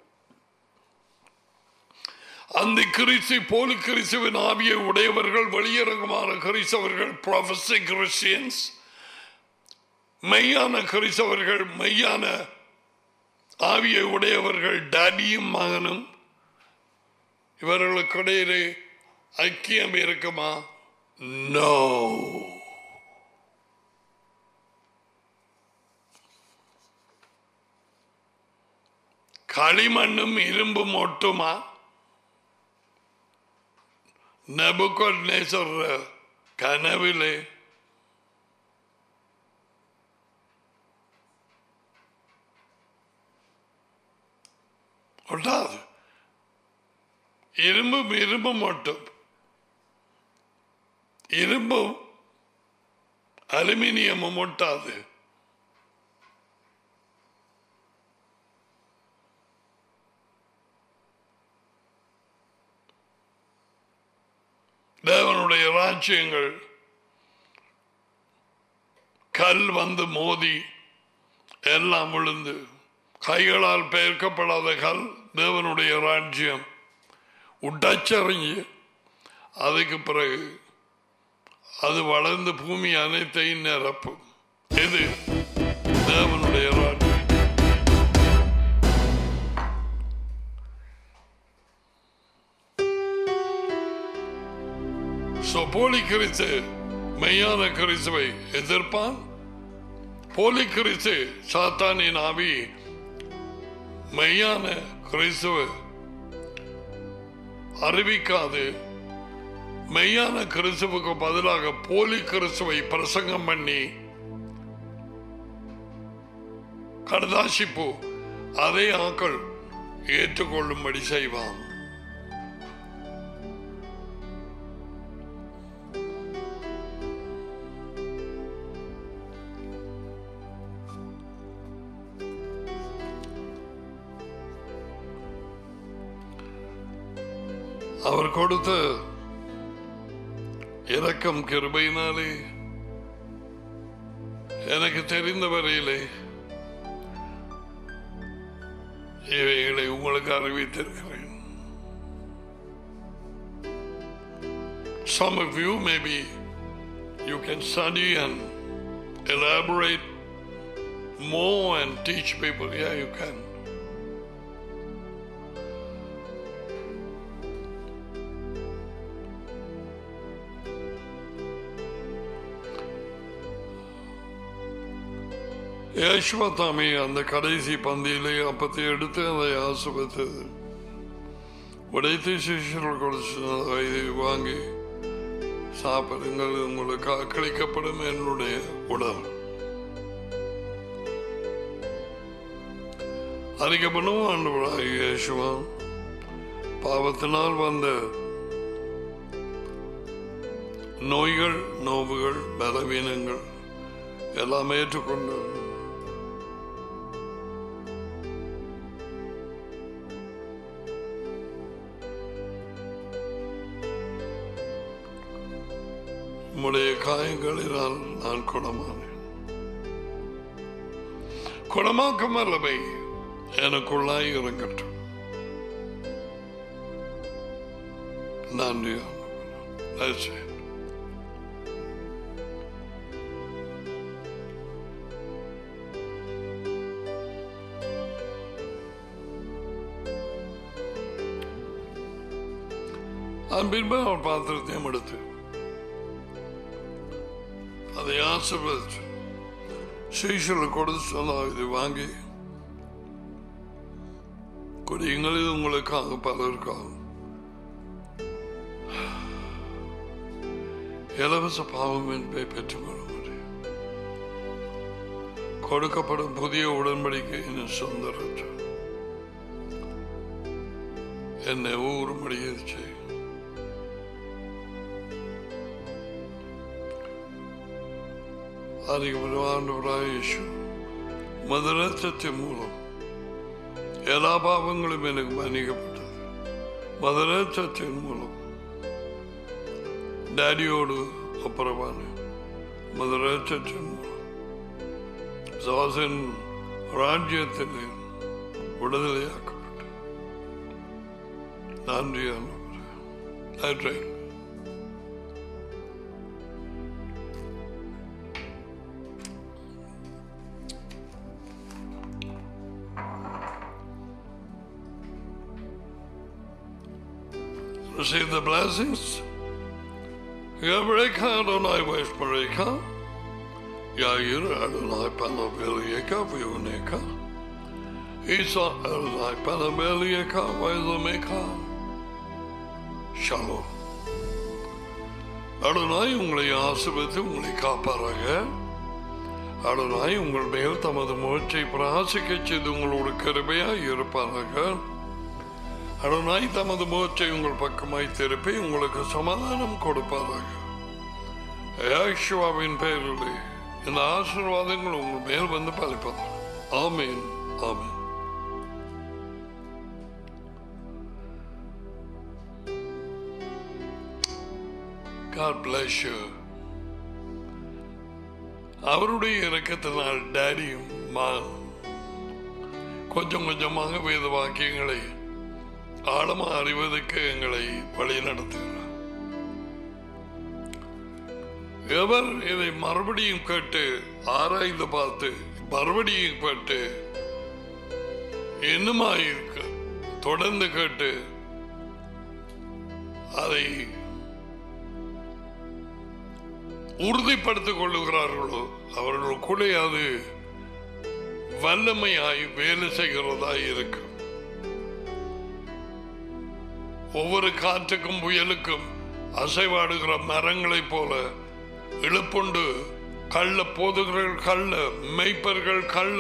அந்த கிறிஸ்து போலி கிறிஸ்துவின் ஆவியை உடையவர்கள் வெளியரங்கமான கிறிஸ்தவர்கள் ப்ரொஃபஸி கிறிஸ்டியன்ஸ் மெய்யான கிறிஸ்தவர்கள் மெய்யான ஆவியை உடையவர்கள் டாடியும் மகனும் இவர்களுக்கு இடையிலே ஐக்கியம் இருக்குமா நோ களிமண்ணும் இரும்பும் ஒட்டுமா நபுக்கொட் கனவிலே ஒட்டாது இரும்பும் இரும்பும் ஒட்டும் இரும்பும் அலுமினியமும் ஒட்டாது தேவனுடைய ராஜ்யங்கள் கல் வந்து மோதி எல்லாம் விழுந்து கைகளால் பெயர்க்கப்படாத கல் தேவனுடைய ராஜ்யம் உடச்சறிஞ்சு அதுக்கு பிறகு அது வளர்ந்து பூமி அனைத்தையும் நிரப்பும் இது தேவனுடைய ராஜ்யம் So, போலி கிறிஸ்து மெய்யான கிறிஸ்துவை எதிர்ப்பான் போலி கிறிஸ்து சாத்தானின் ஆவி மெய்யான கிறிஸ்துவ அறிவிக்காது மெய்யான கிறிஸ்துவுக்கு பதிலாக போலி கிறிஸ்துவை பிரசங்கம் பண்ணி கடதாசிப்பு அதே ஆக்கள் ஏற்றுக்கொள்ளும்படி செய்வான் அவர் கொடுத்த இரக்கம் கிருபையினாலே எனக்கு தெரிந்த வரையிலே இவைகளை உங்களுக்கு அறிவித்திருக்கிறேன் Some of you maybe you can study and elaborate more and teach people. Yeah, you can. Yeshua Dhami அந்த கடைசி பந்தியிலே அப்பத்தை எடுத்து அதை ஆசுபத்தது உடைத்து சிஷியர்கள் கொடுத்து இதை வாங்கி சாப்பிடுங்கள் உங்களுக்கு அக்களிக்கப்படும் என்னுடைய உடல் அறிக்கப்படும் ஆண்டவராக இயேசுவா பாவத்தினால் வந்த நோய்கள் நோவுகள் பலவீனங்கள் எல்லாம் ஏற்றுக்கொண்டு உம்முடைய காயங்களினால் நான் குணமானேன் குணமாக்கும் வல்லமை எனக்குள்ளாய் இறங்கட்டும் நன்றி ஆண்டவரே. That's it. அதன் பின்பு அவர் பாத்திரத்தையும் எடுத்து அதை ஆசிர்வதிச்சு சீஷர்கள் கொடுத்து சொன்னார் இதை வாங்கி குடியுங்கள் இது உங்களுக்காக பலருக்காக இலவச பாவம் என்பதை பெற்றுக்கொள்ள முடியும் கொடுக்கப்படும் புதிய உடன்படிக்கை என் சொந்த ரத்தம். என்னை ஊறும்படியே செய்யும் ஆண்டவராக இயேசு மதுரத்தத்தின் மூலம் எல்லா பாவங்களும் எனக்கு மன்னிக்கப்பட்டது மதுரத்தத்தின் மூலம் ഡാഡിയോട് അപ്പുറമാണ് മധുരച്ചൻ ദാസൻ രാജ്യത്തിന് വിടുതലയാക്കപ്പെട്ടു നന്ദിയാണ് നன்றி receive the blessings. Yabreka Adonai Veshmareka. Yair Adonai Panabelieka Vioneka. Isa Adonai Panabelieka Vaizameka. Shalom. Adonai உங்களை ஆசிர்வதித்து உங்களை காப்பாராக அடனாய் உங்கள் மேல் தமது முயற்சியை பிரகாசிக்கச் செய்து உங்களோட கருமையாய் இருப்பாராக அடனாய் தமது முகத்தை உங்கள் பக்கமாய் திருப்பி உங்களுக்கு சமாதானம் கொடுப்பாராக யாஷுவாவின் பெயரிலே இந்த ஆசீர்வாதங்கள் உங்கள் மேல் வந்து பலிப்பதாக ஆமீன் ஆமீன் God bless you. அவருடைய இறக்கத்தினால் டேடியும் மா- கொஞ்சம் கொஞ்சமாக வேத வாக்கியங்களை ஆழமா அறிவதற்கு எங்களை வழி நடத்துகிறார் எவர் இதை மறுபடியும் கேட்டு ஆராய்ந்து பார்த்து மறுபடியும் கேட்டு இன்னுமாயிருக்கு தொடர்ந்து கேட்டு அதை உறுதிப்படுத்திக் கொள்ளுகிறார்களோ அவர்களுக்குள்ளே அது வல்லமையாய் வேலை செய்கிறதாய் இருக்கும் ஒவ்வொரு காற்றுக்கும் புயலுக்கும் அசைவாடுகிற மரங்களைப் போல இழுப்புண்டு கள்ள போதுகள் கள்ள மெய்ப்பர்கள் கள்ள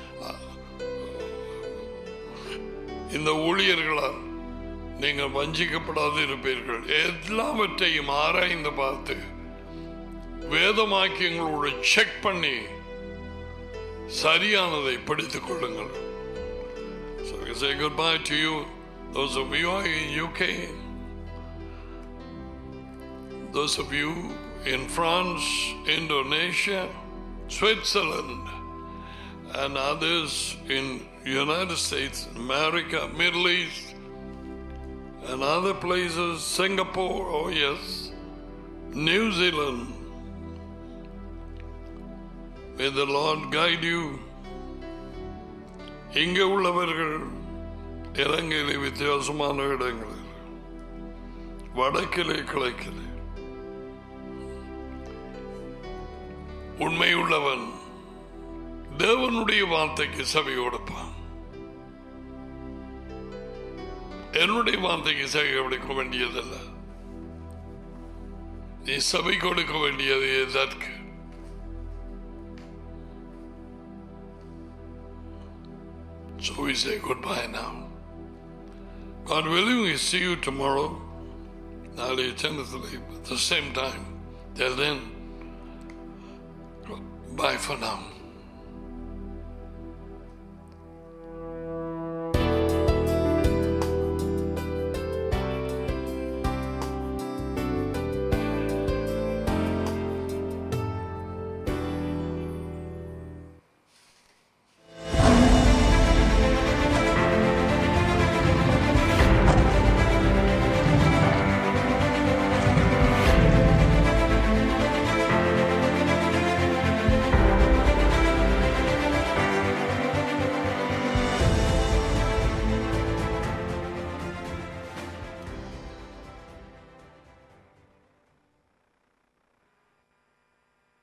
இந்த ஊழியர்களால் நீங்கள் வஞ்சிக்கப்படாது இருப்பீர்கள் எல்லாவற்றையும் ஆராய்ந்து பார்த்து வேதமாக்கியங்களோடு செக் பண்ணி சரியானதை படித்துக் கொள்ளுங்கள் So we say goodbye to you, those of you are in UK, those of you in France, Indonesia, Switzerland, and others in United States, America, Middle East, and other places, Singapore, oh yes, New Zealand. May the Lord guide you. இங்கே உள்ளவர்கள் இலங்கையிலே வித்தியாசமான இடங்களில் வடக்கிலே கிழக்கிலே உண்மையுள்ளவன் தேவனுடைய வார்த்தைக்கு செவி கொடுப்பான் என்னுடைய வார்த்தைக்கு செவி கொடுக்க வேண்டியதல்ல நீ செவி கொடுக்க வேண்டியது எதற்கு So we say goodbye now. God willing, we see you tomorrow. நாளைய தினத்திலே at the same time. Till then, bye for now.